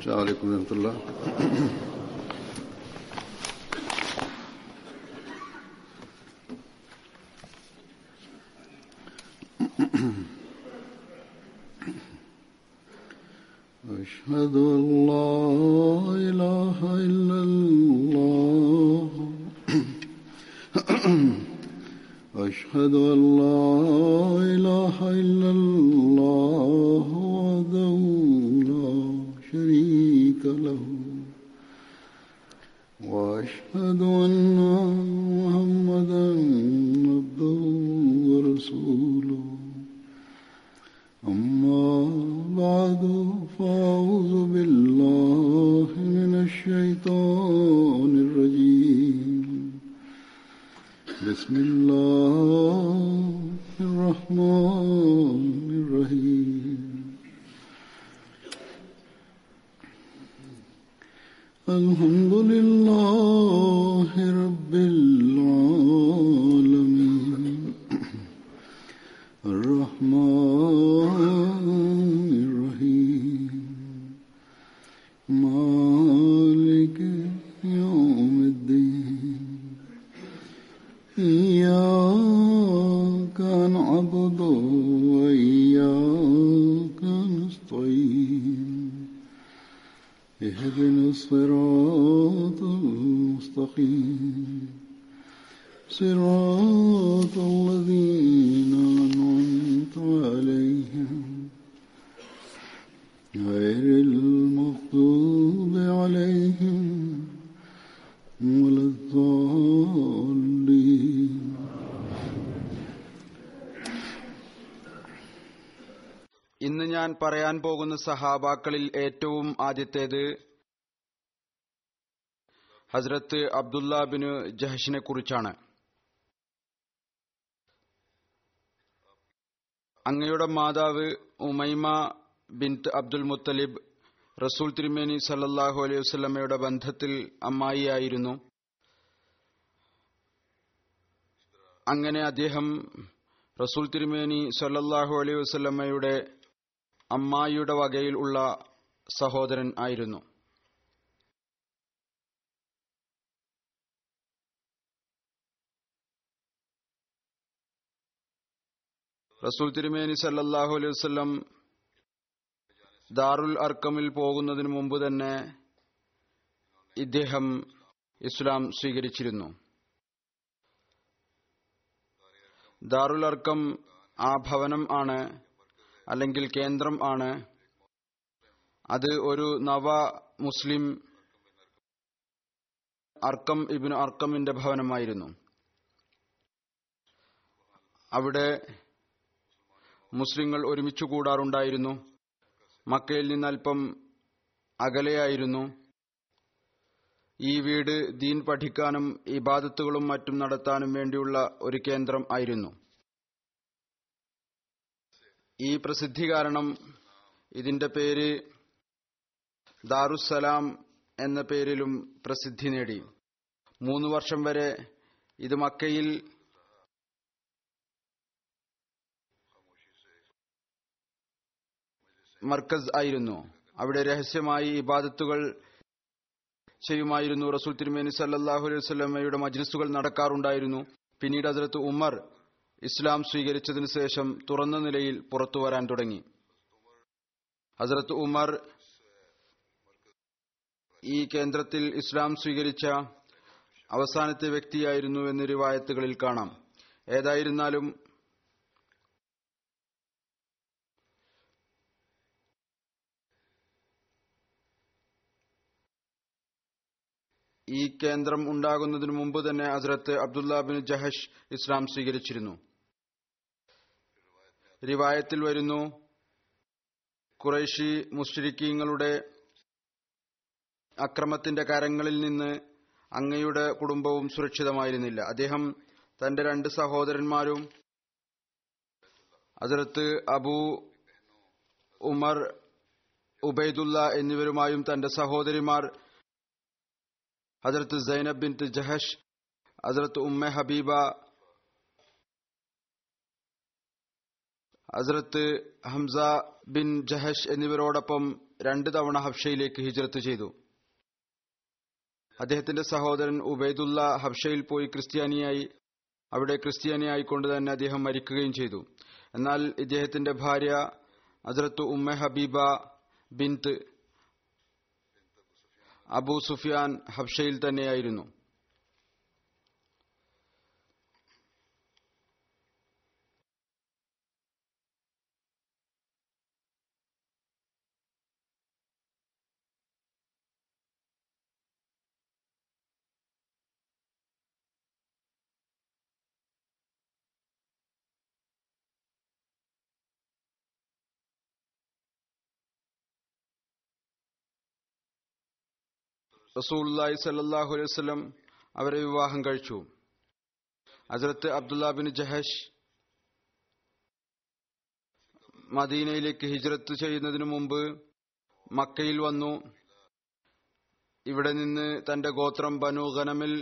السلام عليكم ورحمة الله أشهد أن لا إله إلا الله أشهد أن لا إله إلا الله وحده لا شريك له وأشهد أن محمدا عبده ورسوله أما بعد فأعوذ بالله من الشيطان الرجيم بسم الله الرحمن الرحيم الحمد لله رب العالمين الرحمن الرحيم مالك يوم الدين إياك نعبد وإياك نستعين اهدنا الصراط المستقيم صراط الذين أنعمت عليهم غير المغضوب عليهم ولا الضالين ഇന്ന് ഞാൻ പറയാൻ പോകുന്ന സഹാബാക്കളിൽ ഏറ്റവും ആദ്യത്തേത് ഹസ്രത്ത് അബ്ദുല്ല ബിൻ ജഹഷിനെ കുറിച്ചാണ് അങ്ങയുടെ മാതാവ് ഉമൈമ ബിൻത്ത് അബ്ദുൽ മുത്തലിബ് റസൂൽ തിരുമേനി സല്ലല്ലാഹു അലൈഹി വസല്ലമയുടെ ബന്ധത്തിൽ അമ്മായിയായിരുന്നു അങ്ങനെ അദ്ദേഹം റസൂൽ തിരുമേനി സല്ലല്ലാഹു അലൈഹി വസല്ലമയുടെ അമ്മായിയുടെ വകയിൽ ഉള്ള സഹോദരൻ ആയിരുന്നു റസൂൽ തിരുമേനി സല്ലല്ലാഹു അലൈഹി വസല്ലം ദാറുൽ അർക്കമിൽ പോകുന്നതിന് മുമ്പ് തന്നെ ഇദ്ദേഹം ഇസ്ലാം സ്വീകരിച്ചിരുന്നു ദാറുൽ അർക്കം ആ ഭവനം ആണ് അല്ലെങ്കിൽ കേന്ദ്രം ആണ് അത് ഒരു നവ മുസ്ലിം അർക്കം ഇബിന് അർക്കമിന്റെ ഭവനമായിരുന്നു അവിടെ മുസ്ലിങ്ങൾ ഒരുമിച്ചു കൂടാറുണ്ടായിരുന്നു മക്കയിൽ നിന്ന് അല്പം അകലെയായിരുന്നു ഈ വീട് ദീൻ പഠിക്കാനും ഇബാദത്തുകളും മറ്റും നടത്താനും വേണ്ടിയുള്ള ഒരു കേന്ദ്രം ആയിരുന്നു ഈ പ്രസിദ്ധി കാരണം ഇതിന്റെ പേര് ദാറുസലാം എന്ന പേരിലും പ്രസിദ്ധി നേടി മൂന്ന് വർഷം വരെ ഇത് മക്കയിൽ മർക്കസ് ആയിരുന്നു അവിടെ രഹസ്യമായി ഇബാദത്തുകൾ ചെയ്യുമായിരുന്നു റസൂൽ തിരുമേനി സല്ലാഹു അലൈഹി വസ്ലമയുടെ മജ്ലിസുകൾ നടക്കാറുണ്ടായിരുന്നു പിന്നീട് ഹസരത്ത് ഉമർ ഇസ്ലാം സ്വീകരിച്ചതിനു ശേഷം തുറന്ന നിലയിൽ പുറത്തു വരാൻ തുടങ്ങി ഹസരത്ത് ഉമർ ഈ കേന്ദ്രത്തിൽ ഇസ്ലാം സ്വീകരിച്ച അവസാനത്തെ വ്യക്തിയായിരുന്നു എന്ന് റിവായത്തുകളിൽ കാണാം ഏതായിരുന്നാലും ഈ കേന്ദ്രം ഉണ്ടാകുന്നതിന് മുമ്പ് തന്നെ Hazrat Abdullah bin Jahsh Islam സ്വീകരിച്ചിരുന്നു റിവായത്തിൽ വരുന്നു കുറേശി മുഷ്രിക്കീങ്ങളുടെ അക്രമത്തിന്റെ കരങ്ങളിൽ നിന്ന് അങ്ങയുടെ കുടുംബവും സുരക്ഷിതമായിരുന്നില്ല അദ്ദേഹം തന്റെ രണ്ട് സഹോദരന്മാരും ഹസരത്ത് അബു ഉമർ ഉബൈദുല്ല എന്നിവരുമായും തന്റെ സഹോദരിമാർ ഹജറത്ത് സൈനബ് ബിൻ ജഹഷ് ഹസരത്ത് ഉമ്മ ഹബീബ ഹസ്രത്ത് ഹംസ ബിൻ ജഹഷ് എന്നിവരോടൊപ്പം രണ്ട് തവണ ഹബ്ഷയിലേക്ക് ഹിജ്രത്ത് ചെയ്തു അദ്ദേഹത്തിന്റെ സഹോദരൻ ഉബൈദുള്ള ഹബ്ഷയിൽ പോയി ക്രിസ്ത്യാനിയായി അവിടെ ക്രിസ്ത്യാനിയായിക്കൊണ്ട് തന്നെ അദ്ദേഹം മരിക്കുകയും ചെയ്തു എന്നാൽ ഇദ്ദേഹത്തിന്റെ ഭാര്യ ഹസ്രത്ത് ഉമ്മ ഹബീബ ബിന്ത് അബൂ സുഫിയാൻ ഹബ്ഷയിൽ തന്നെയായിരുന്നു റസൂല്ലായി സല്ലാഹു അലൈഹി വസല്ലം അവരെ വിവാഹം കഴിച്ചു ഹസ്രത്ത് അബ്ദുല്ല ബിൻ ജഹഷ് മദീനയിലേക്ക് ഹിജ്രത്ത് ചെയ്യുന്നതിനു മുമ്പ് മക്കയിൽ വന്നു ഇവിടെ നിന്ന് തന്റെ ഗോത്രം ബനു ഗനമിൽ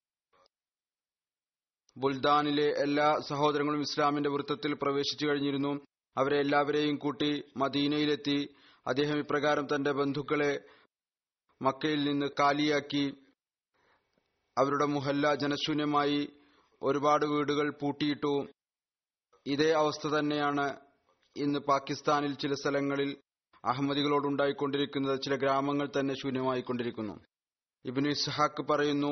ബുൽദാനിലെ എല്ലാ സഹോദരങ്ങളും ഇസ്ലാമിന്റെ വൃത്തത്തിൽ പ്രവേശിച്ചു കഴിഞ്ഞിരുന്നു അവരെ എല്ലാവരെയും കൂട്ടി മദീനയിലെത്തി അദ്ദേഹം ഇപ്രകാരം തന്റെ ബന്ധുക്കളെ മക്കയിൽ നിന്ന് കാലിയാക്കി അവരുടെ മുഹല്ല ജനശൂന്യമായി ഒരുപാട് വീടുകൾ പൂട്ടിയിട്ടു ഇതേ അവസ്ഥ തന്നെയാണ് ഇന്ന് പാകിസ്ഥാനിൽ ചില സ്ഥലങ്ങളിൽ അഹമ്മദികളോടുണ്ടായിക്കൊണ്ടിരിക്കുന്നത് ചില ഗ്രാമങ്ങൾ തന്നെ ശൂന്യമായിക്കൊണ്ടിരിക്കുന്നു ഇബിനു ഇസ്ഹാക്ക് പറയുന്നു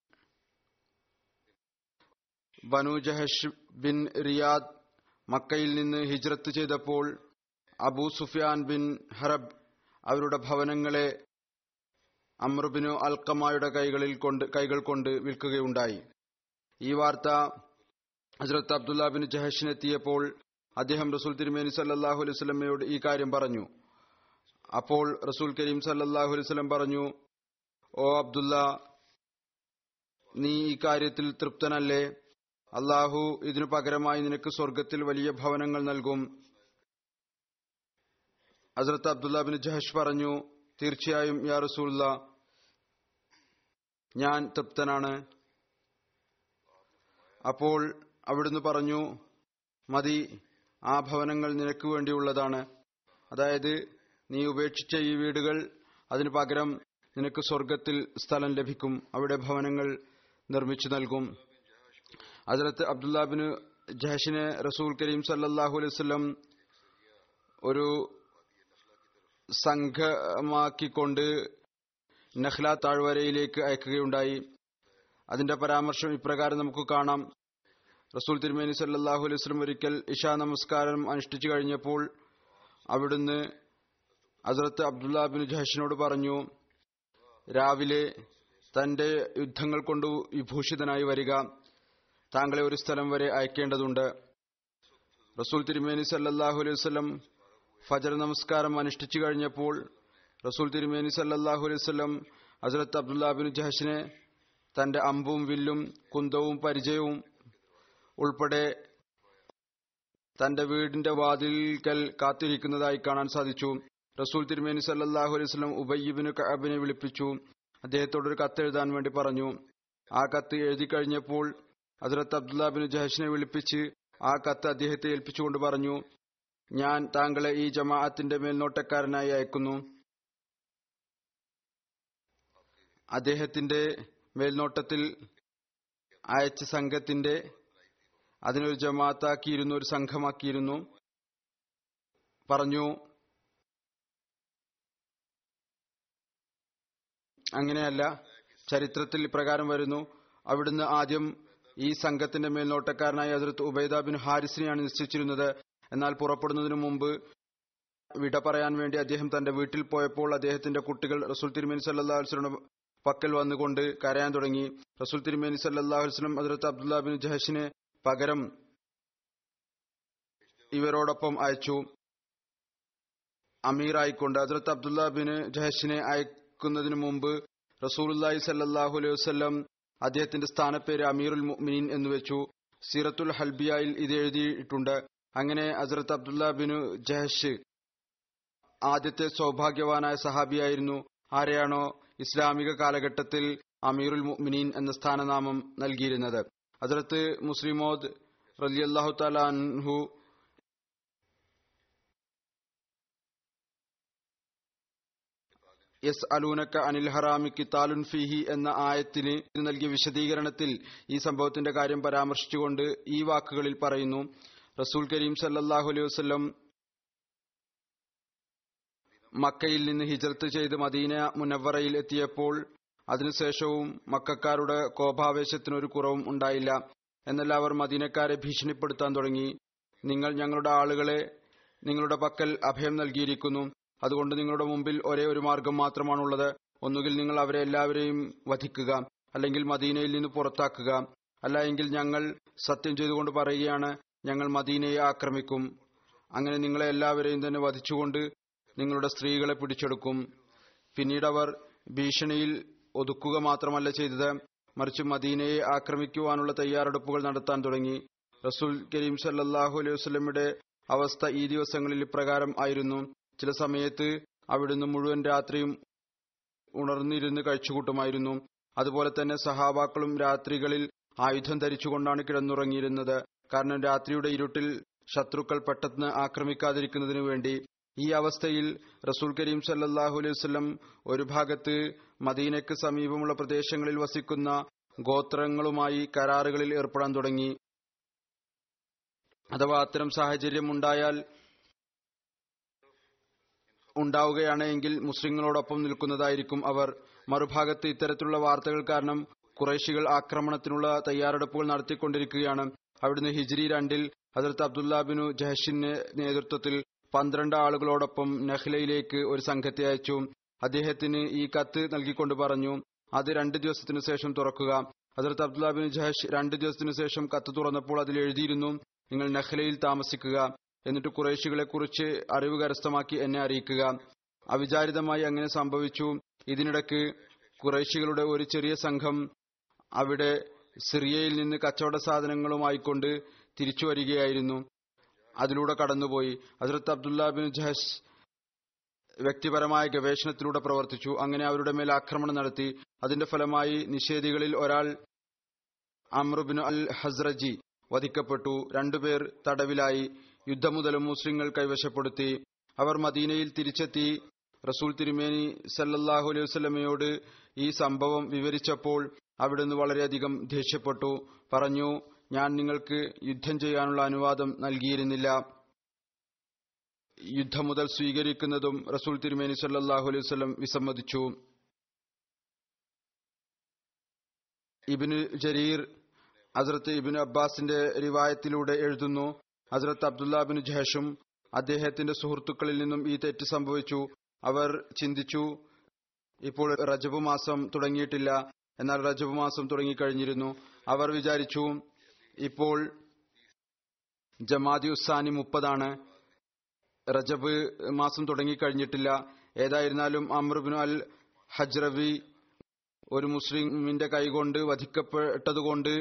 ബനു ജഹഷ് ബിൻ റിയാദ് മക്കയിൽ നിന്ന് ഹിജ്രത്ത് ചെയ്തപ്പോൾ അബൂ സുഫിയാൻ ബിൻ ഹറബ് അവരുടെ ഭവനങ്ങളെ അമ്രുബിനു അൽക്കമായുടെ കൈകളിൽ കൊണ്ട് കൈകൾ കൊണ്ട് വിൽക്കുകയുണ്ടായി ഈ വാർത്ത ഹസ്രത്ത് അബ്ദുല്ല ബിൻ ജഹഷിനെത്തിയപ്പോൾ അദ്ദേഹം റസൂൽ തിരുമേനി സല്ലാഹു അലൈഹി സ്വലമയോട് ഈ കാര്യം പറഞ്ഞു അപ്പോൾ റസൂൽ കരീം സല്ലാഹു അലൈഹി സ്വലം പറഞ്ഞു ഓ അബ്ദുല്ല നീ ഈ കാര്യത്തിൽ തൃപ്തനല്ലേ അള്ളാഹു ഇതിനു പകരമായി നിനക്ക് സ്വർഗത്തിൽ വലിയ ഭവനങ്ങൾ നൽകും ഹസ്രത്ത് അബ്ദുല്ല ബിൻ ജഹഷ് പറഞ്ഞു തീർച്ചയായും യാ റസൂല്ല ഞാൻ തൃപ്തനാണ് അപ്പോൾ അവിടുന്ന് പറഞ്ഞു മതി ആ ഭവനങ്ങൾ നിനക്ക് വേണ്ടിയുള്ളതാണ് അതായത് നീ ഉപേക്ഷിച്ച ഈ വീടുകൾ അതിനു പകരം നിനക്ക് സ്വർഗത്തിൽ സ്ഥലം ലഭിക്കും അവിടെ ഭവനങ്ങൾ നിർമ്മിച്ചു നൽകും ഹസരത്ത് അബ്ദുല്ലാബിന് ജഹഷിനെ റസൂൽ കരീം സല്ലാഹു അലൈഹി വസല്ലം ഒരു സംഘമാക്കിക്കൊണ്ട് നഹ്ല താഴ്വരയിലേക്ക് അയക്കുകയുണ്ടായി അതിന്റെ പരാമർശം ഇപ്രകാരം നമുക്ക് കാണാം റസൂൽ തിരുമേനി സല്ലാഹു അലൈഹി വസ്ലം ഒരിക്കൽ ഇഷാ നമസ്കാരം അനുഷ്ഠിച്ചു കഴിഞ്ഞപ്പോൾ അവിടുന്ന് ഹസരത്ത് അബ്ദുല്ല ബിൻ ജഹഷിനോട് പറഞ്ഞു രാവിലെ തന്റെ യുദ്ധങ്ങൾ കൊണ്ട് വിഭൂഷിതനായി വരിക താങ്കളെ ഒരു സ്ഥലം വരെ അയക്കേണ്ടതുണ്ട് റസൂൽ തിരുമേനി സല്ലാഹു അലൈഹി വസ്ലം ഫജർ നമസ്കാരം അനുഷ്ഠിച്ചു കഴിഞ്ഞപ്പോൾ റസൂൽ തിരുമേനി സല്ലാഹു അലൈഹി വസ്ലം ഹസരത്ത് അബ്ദുല്ലാബിൻ ജഹഷിനെ തന്റെ അമ്പും വില്ലും കുന്തവും പരിചയവും ഉൾപ്പെടെ തന്റെ വീടിന്റെ വാതിൽക്കൽ കാത്തിരിക്കുന്നതായി കാണാൻ സാധിച്ചു റസൂൽ തിരുമേനി സല്ലാഹു അലൈഹി വസ്ലം ഉബയ്യബിന് കഅബിനെ വിളിപ്പിച്ചു അദ്ദേഹത്തോട് ഒരു കത്ത് എഴുതാൻ വേണ്ടി പറഞ്ഞു ആ കത്ത് എഴുതി കഴിഞ്ഞപ്പോൾ ഹസരത്ത് അബ്ദുല്ലാബിൻ ജഹഷിനെ വിളിപ്പിച്ച് ആ കത്ത് അദ്ദേഹത്തെ ഏൽപ്പിച്ചുകൊണ്ട് പറഞ്ഞു ഞാൻ താങ്കളെ ഈ ജമാഅത്തിന്റെ മേൽനോട്ടക്കാരനായി അയക്കുന്നു അദ്ദേഹത്തിന്റെ മേൽനോട്ടത്തിൽ അയച്ച സംഘത്തിന്റെ അതിനൊരു ജമാഅത്താക്കിയിരുന്നു ഒരു സംഘമാക്കിയിരുന്നു പറഞ്ഞു അങ്ങനെയല്ല ചരിത്രത്തിൽ ഇപ്രകാരം വരുന്നു അവിടുന്ന് ആദ്യം ഈ സംഘത്തിന്റെ മേൽനോട്ടക്കാരനായ ഹസരത്ത് ഉബൈദ ബിൻ ഹാരിസിനെയാണ് നിശ്ചയിച്ചിരുന്നത് എന്നാൽ പുറപ്പെടുന്നതിനു മുമ്പ് വിട പറയാൻ വേണ്ടി അദ്ദേഹം തന്റെ വീട്ടിൽ പോയപ്പോൾ അദ്ദേഹത്തിന്റെ കുട്ടികൾ റസൂൽ തിരുമേനി സല്ലാ വസ്ലം പക്കൽ വന്നുകൊണ്ട് കരയാൻ തുടങ്ങി റസൂൽ തിരുമേനി സല്ലാ വസ്ലം ഹസരത്ത് അബ്ദുല്ല ബിൻ ജഹഷിനെ പകരം ഇവരോടൊപ്പം അയച്ചു അമീറായിക്കൊണ്ട് ഹസരത്ത് അബ്ദുല്ല ബിൻ ജഹഷിനെ അയക്കുന്നതിനു മുമ്പ് റസൂലുല്ലാഹി സല്ലാഹു അലൈഹി വസ്ലം അദ്ദേഹത്തിന്റെ സ്ഥാനപ്പേര് അമീറുൽ മുഅ്മിനീൻ എന്ന് വെച്ചു സീറത്തുൽ ഹൽബിയയിൽ ഇത് എഴുതിയിട്ടുണ്ട് അങ്ങനെ ഹസരത്ത് അബ്ദുല്ല ബിനു ജഹഷ് ആദ്യത്തെ സൗഭാഗ്യവാനായ സഹാബിയായിരുന്നു ആരെയാണോ ഇസ്ലാമിക കാലഘട്ടത്തിൽ അമീറുൽ മുഅ്മിനീൻ എന്ന സ്ഥാനനാമം നൽകിയിരുന്നത് ഹസരത്ത് മുസ്ലിമോദ് റലിയല്ലാഹു തലാൻഹു യസ് അലൂനക്ക അനിൽ ഹറാമി കിത്താലുൻ ഫിഹി എന്ന ആയത്തിന് നൽകിയ വിശദീകരണത്തിൽ ഈ സംഭവത്തിന്റെ കാര്യം പരാമർശിച്ചുകൊണ്ട് ഈ വാക്കുകളിൽ പറയുന്നു റസൂൽ കരീം സല്ലല്ലാഹു അലൈഹി വസല്ലം മക്കയിൽ നിന്ന് ഹിജറത്ത് ചെയ്ത് മദീന മുനവറയിൽ എത്തിയപ്പോൾ അതിനുശേഷവും മക്കാരുടെ കോപാവേശത്തിനൊരു കുറവും ഉണ്ടായില്ല എന്നല്ല അവർ മദീനക്കാരെ ഭീഷണിപ്പെടുത്താൻ തുടങ്ങി നിങ്ങൾ ഞങ്ങളുടെ ആളുകളെ നിങ്ങളുടെ പക്കൽ അഭയം നൽകിയിരിക്കുന്നു അതുകൊണ്ട് നിങ്ങളുടെ മുമ്പിൽ ഒരേ ഒരു മാർഗം മാത്രമാണുള്ളത് ഒന്നുകിൽ നിങ്ങൾ അവരെ എല്ലാവരെയും വധിക്കുക അല്ലെങ്കിൽ മദീനയിൽ നിന്ന് പുറത്താക്കുക അല്ല എങ്കിൽ ഞങ്ങൾ സത്യം ചെയ്തുകൊണ്ട് പറയുകയാണ് ഞങ്ങൾ മദീനയെ ആക്രമിക്കും അങ്ങനെ നിങ്ങളെ എല്ലാവരെയും തന്നെ വധിച്ചുകൊണ്ട് നിങ്ങളുടെ സ്ത്രീകളെ പിടിച്ചെടുക്കും പിന്നീട് അവർ ഭീഷണിയിൽ ഒതുക്കുക മാത്രമല്ല ചെയ്തത് മറിച്ച് മദീനയെ ആക്രമിക്കുവാനുള്ള തയ്യാറെടുപ്പുകൾ നടത്താൻ തുടങ്ങി റസൂൽ കരീം സല്ലാഹു അലൈഹി വസ്ലമിയുടെ അവസ്ഥ ഈ ദിവസങ്ങളിൽ ഇപ്രകാരം ആയിരുന്നു ചില സമയത്ത് അവിടുന്ന് മുഴുവൻ രാത്രിയും ഉണർന്നിരുന്ന് കഴിച്ചുകൂട്ടുമായിരുന്നു അതുപോലെ തന്നെ സഹാബാക്കളും രാത്രികളിൽ ആയുധം ധരിച്ചുകൊണ്ടാണ് കിടന്നുറങ്ങിയിരുന്നത് കാരണം രാത്രിയുടെ ഇരുട്ടിൽ ശത്രുക്കൾ പെട്ടെന്ന് ആക്രമിക്കാതിരിക്കുന്നതിനു വേണ്ടി ഈ അവസ്ഥയിൽ റസൂൽ കരീം സല്ലാഹു അലൈഹി വസ്ലം ഒരു ഭാഗത്ത് മദീനയ്ക്ക് സമീപമുള്ള പ്രദേശങ്ങളിൽ വസിക്കുന്ന ഗോത്രങ്ങളുമായി കരാറുകളിൽ ഏർപ്പെടാൻ തുടങ്ങി അഥവാ അത്തരം സാഹചര്യം ഉണ്ടായാൽ ഉണ്ടാവുകയാണ് എങ്കിൽ മുസ്ലിങ്ങളോടൊപ്പം നിൽക്കുന്നതായിരിക്കും അവർ മറുഭാഗത്ത് ഇത്തരത്തിലുള്ള വാർത്തകൾ കാരണം കുറേശികൾ ആക്രമണത്തിനുള്ള തയ്യാറെടുപ്പുകൾ നടത്തിക്കൊണ്ടിരിക്കുകയാണ് അവിടുന്ന് ഹിജ്രി രണ്ടിൽ ഹസരത്ത് അബ്ദുല്ല ബിനു ജഹഷിന്റെ നേതൃത്വത്തിൽ പന്ത്രണ്ട് ആളുകളോടൊപ്പം നഹ്ലയിലേക്ക് ഒരു സംഘത്തെ അയച്ചു അദ്ദേഹത്തിന് ഈ കത്ത് നൽകിക്കൊണ്ട് പറഞ്ഞു അത് രണ്ട് ദിവസത്തിനു ശേഷം തുറക്കുക ഹസരത്ത് അബ്ദുല്ല ബിൻ ജഹഷ് രണ്ട് ദിവസത്തിനു ശേഷം കത്ത് തുറന്നപ്പോൾ അതിൽ എഴുതിയിരുന്നു നിങ്ങൾ നഹ്ലയിൽ താമസിക്കുക എന്നിട്ട് കുറേശികളെ കുറിച്ച് അറിവ് കരസ്ഥമാക്കി എന്നെ അറിയിക്കുക അവിചാരിതമായി അങ്ങനെ സംഭവിച്ചു ഇതിനിടയ്ക്ക് കുറേശികളുടെ ഒരു ചെറിയ സംഘം അവിടെ സിറിയയിൽ നിന്ന് കച്ചവട സാധനങ്ങളുമായിക്കൊണ്ട് തിരിച്ചു വരികയായിരുന്നു അതിലൂടെ കടന്നുപോയി ഹസരത്ത് അബ്ദുല്ല ബിൻ ജഹസ് വ്യക്തിപരമായ ഗവേഷണത്തിലൂടെ പ്രവർത്തിച്ചു അങ്ങനെ അവരുടെ മേൽ ആക്രമണം നടത്തി അതിന്റെ ഫലമായി നിഷേധികളിൽ ഒരാൾ അമ്രുബിൻ അൽ ഹസ്രജി വധിക്കപ്പെട്ടു രണ്ടുപേർ തടവിലായി യുദ്ധം മുതലും മുസ്ലിങ്ങൾ കൈവശപ്പെടുത്തി അവർ മദീനയിൽ തിരിച്ചെത്തി റസൂൽ തിരുമേനി സല്ലല്ലാഹു അലൈഹി വസല്ലമയോട് ഈ സംഭവം വിവരിച്ചപ്പോൾ അവിടുന്ന് വളരെയധികം ദേഷ്യപ്പെട്ടു പറഞ്ഞു ഞാൻ നിങ്ങൾക്ക് യുദ്ധം ചെയ്യാനുള്ള അനുവാദം നൽകിയിരുന്നില്ല യുദ്ധം മുതൽ സ്വീകരിക്കുന്നതും റസൂൽ തിരുമേനി സല്ലല്ലാഹു അലൈഹി വസല്ലം വിസമ്മതിച്ചു ഇബിന് ജരീർ ഹസ്രത്ത് ഇബിന് അബ്ബാസിന്റെ റിവായത്തിലൂടെ എഴുതുന്നു ഹസ്രത്ത് അബ്ദുല്ല ബിൻ ജഹഷും അദ്ദേഹത്തിന്റെ സുഹൃത്തുക്കളിൽ നിന്നും ഈ തെറ്റ് സംഭവിച്ചു അവർ ചിന്തിച്ചു ഇപ്പോൾ റജബ് മാസം തുടങ്ങിയിട്ടില്ല എന്നാൽ റജബ് മാസം തുടങ്ങിക്കഴിഞ്ഞിരുന്നു അവർ വിചാരിച്ചു ഇപ്പോൾ ജമാദി ഉസാനി മുപ്പതാണ് റജബ് മാസം തുടങ്ങിക്കഴിഞ്ഞിട്ടില്ല ഏതായിരുന്നാലും അമ്രുബിൻ അൽ ഹജ്റവി ഒരു മുസ്ലിമിന്റെ കൈകൊണ്ട് വധിക്കപ്പെട്ടതുകൊണ്ട്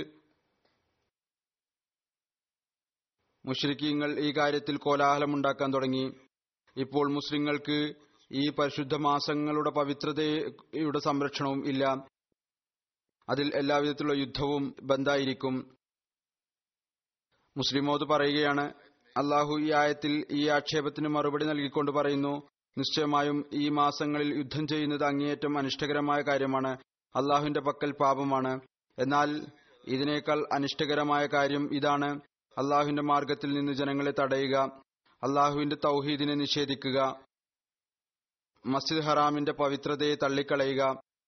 മുഷ്രിക്കീങ്ങൾ ഈ കാര്യത്തിൽ കോലാഹലമുണ്ടാക്കാൻ തുടങ്ങി ഇപ്പോൾ മുസ്ലിങ്ങൾക്ക് ഈ പരിശുദ്ധ മാസങ്ങളുടെ പവിത്രതയുടെ സംരക്ഷണവും ഇല്ല അതിൽ എല്ലാവിധത്തിലുള്ള യുദ്ധവും ബന്ധായിരിക്കും മുസ്ലിമോത് പറയുകയാണ് അള്ളാഹു ഈ ആയത്തിൽ ഈ ആക്ഷേപത്തിന് മറുപടി നൽകിക്കൊണ്ട് പറയുന്നു നിശ്ചയമായും ഈ മാസങ്ങളിൽ യുദ്ധം ചെയ്യുന്നത് അങ്ങേയറ്റം അനിഷ്ടകരമായ കാര്യമാണ് അള്ളാഹുവിന്റെ പക്കൽ പാപമാണ് എന്നാൽ ഇതിനേക്കാൾ അനിഷ്ടകരമായ കാര്യം ഇതാണ് അള്ളാഹുവിന്റെ മാർഗത്തിൽ നിന്ന് ജനങ്ങളെ തടയുക അള്ളാഹുവിന്റെ തൗഹീദിനെ നിഷേധിക്കുക മസ്ജിദ് ഹറാമിന്റെ പവിത്രതയെ തള്ളിക്കളയുക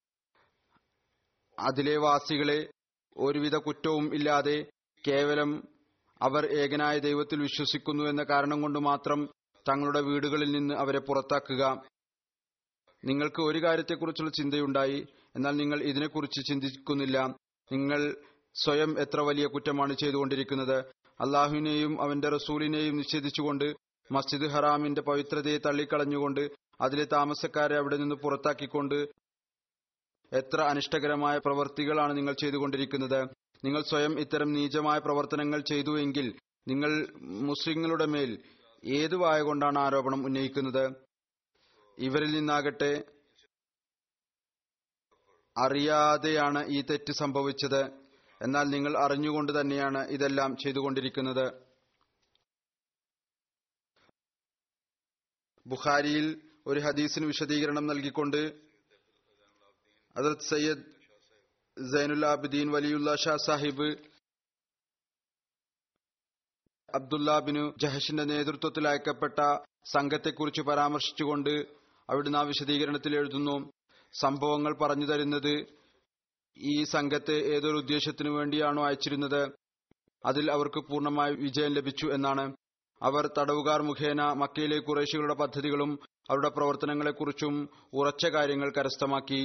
അതിലെ വാസികളെ ഒരുവിധ കുറ്റവും ഇല്ലാതെ കേവലം അവർ ഏകനായ ദൈവത്തിൽ വിശ്വസിക്കുന്നു എന്ന കാരണം കൊണ്ട് മാത്രം തങ്ങളുടെ വീടുകളിൽ നിന്ന് അവരെ പുറത്താക്കുക നിങ്ങൾക്ക് ഒരു കാര്യത്തെക്കുറിച്ചുള്ള ചിന്തയുണ്ടായി എന്നാൽ നിങ്ങൾ ഇതിനെക്കുറിച്ച് ചിന്തിക്കുന്നില്ല നിങ്ങൾ സ്വയം എത്ര വലിയ കുറ്റമാണ് ചെയ്തുകൊണ്ടിരിക്കുന്നത് അള്ളാഹുവിനെയും അവന്റെ റസൂലിനെയും നിഷേധിച്ചുകൊണ്ട് മസ്ജിദ് ഹറാമിന്റെ പവിത്രതയെ തള്ളിക്കളഞ്ഞുകൊണ്ട് അതിലെ താമസക്കാരെ അവിടെ നിന്ന് പുറത്താക്കിക്കൊണ്ട് എത്ര അനിഷ്ടകരമായ പ്രവർത്തികളാണ് നിങ്ങൾ ചെയ്തുകൊണ്ടിരിക്കുന്നത് നിങ്ങൾ സ്വയം ഇത്തരം നീചമായ പ്രവർത്തനങ്ങൾ ചെയ്തുവെങ്കിൽ നിങ്ങൾ മുസ്ലിങ്ങളുടെ മേൽ ഏതു വായ കൊണ്ടാണ് ആരോപണം ഉന്നയിക്കുന്നത് ഇവരിൽ നിന്നാകട്ടെ അറിയാതെയാണ് ഈ തെറ്റ് സംഭവിച്ചത് എന്നാൽ നിങ്ങൾ അറിഞ്ഞുകൊണ്ട് തന്നെയാണ് ഇതെല്ലാം ചെയ്തുകൊണ്ടിരിക്കുന്നത് ബുഖാരിയിൽ ഒരു ഹദീസിന് വിശദീകരണം നൽകിക്കൊണ്ട് ഹസരത് സയ്യദ് സൈനുൽ ആബിദീൻ വലിയുള്ള ഷാ സാഹിബ് അബ്ദുല്ല ബിനു ജഹഷിന്റെ നേതൃത്വത്തിൽ അയക്കപ്പെട്ട സംഘത്തെക്കുറിച്ച് പരാമർശിച്ചുകൊണ്ട് അവിടുന്ന് ആ വിശദീകരണത്തിൽ എഴുതുന്നു സംഭവങ്ങൾ പറഞ്ഞു തരുന്നത് ഈ സംഘത്തെ ഏതൊരു ഉദ്ദേശത്തിനു വേണ്ടിയാണോ അയച്ചിരുന്നത് അതിൽ അവർക്ക് പൂർണ്ണമായ വിജയം ലഭിച്ചു എന്നാണ് അവർ തടവുകാർ മുഖേന മക്കയിലെ കുറേശികളുടെ പദ്ധതികളും അവരുടെ പ്രവർത്തനങ്ങളെക്കുറിച്ചും ഉറച്ച കാര്യങ്ങൾ കരസ്ഥമാക്കി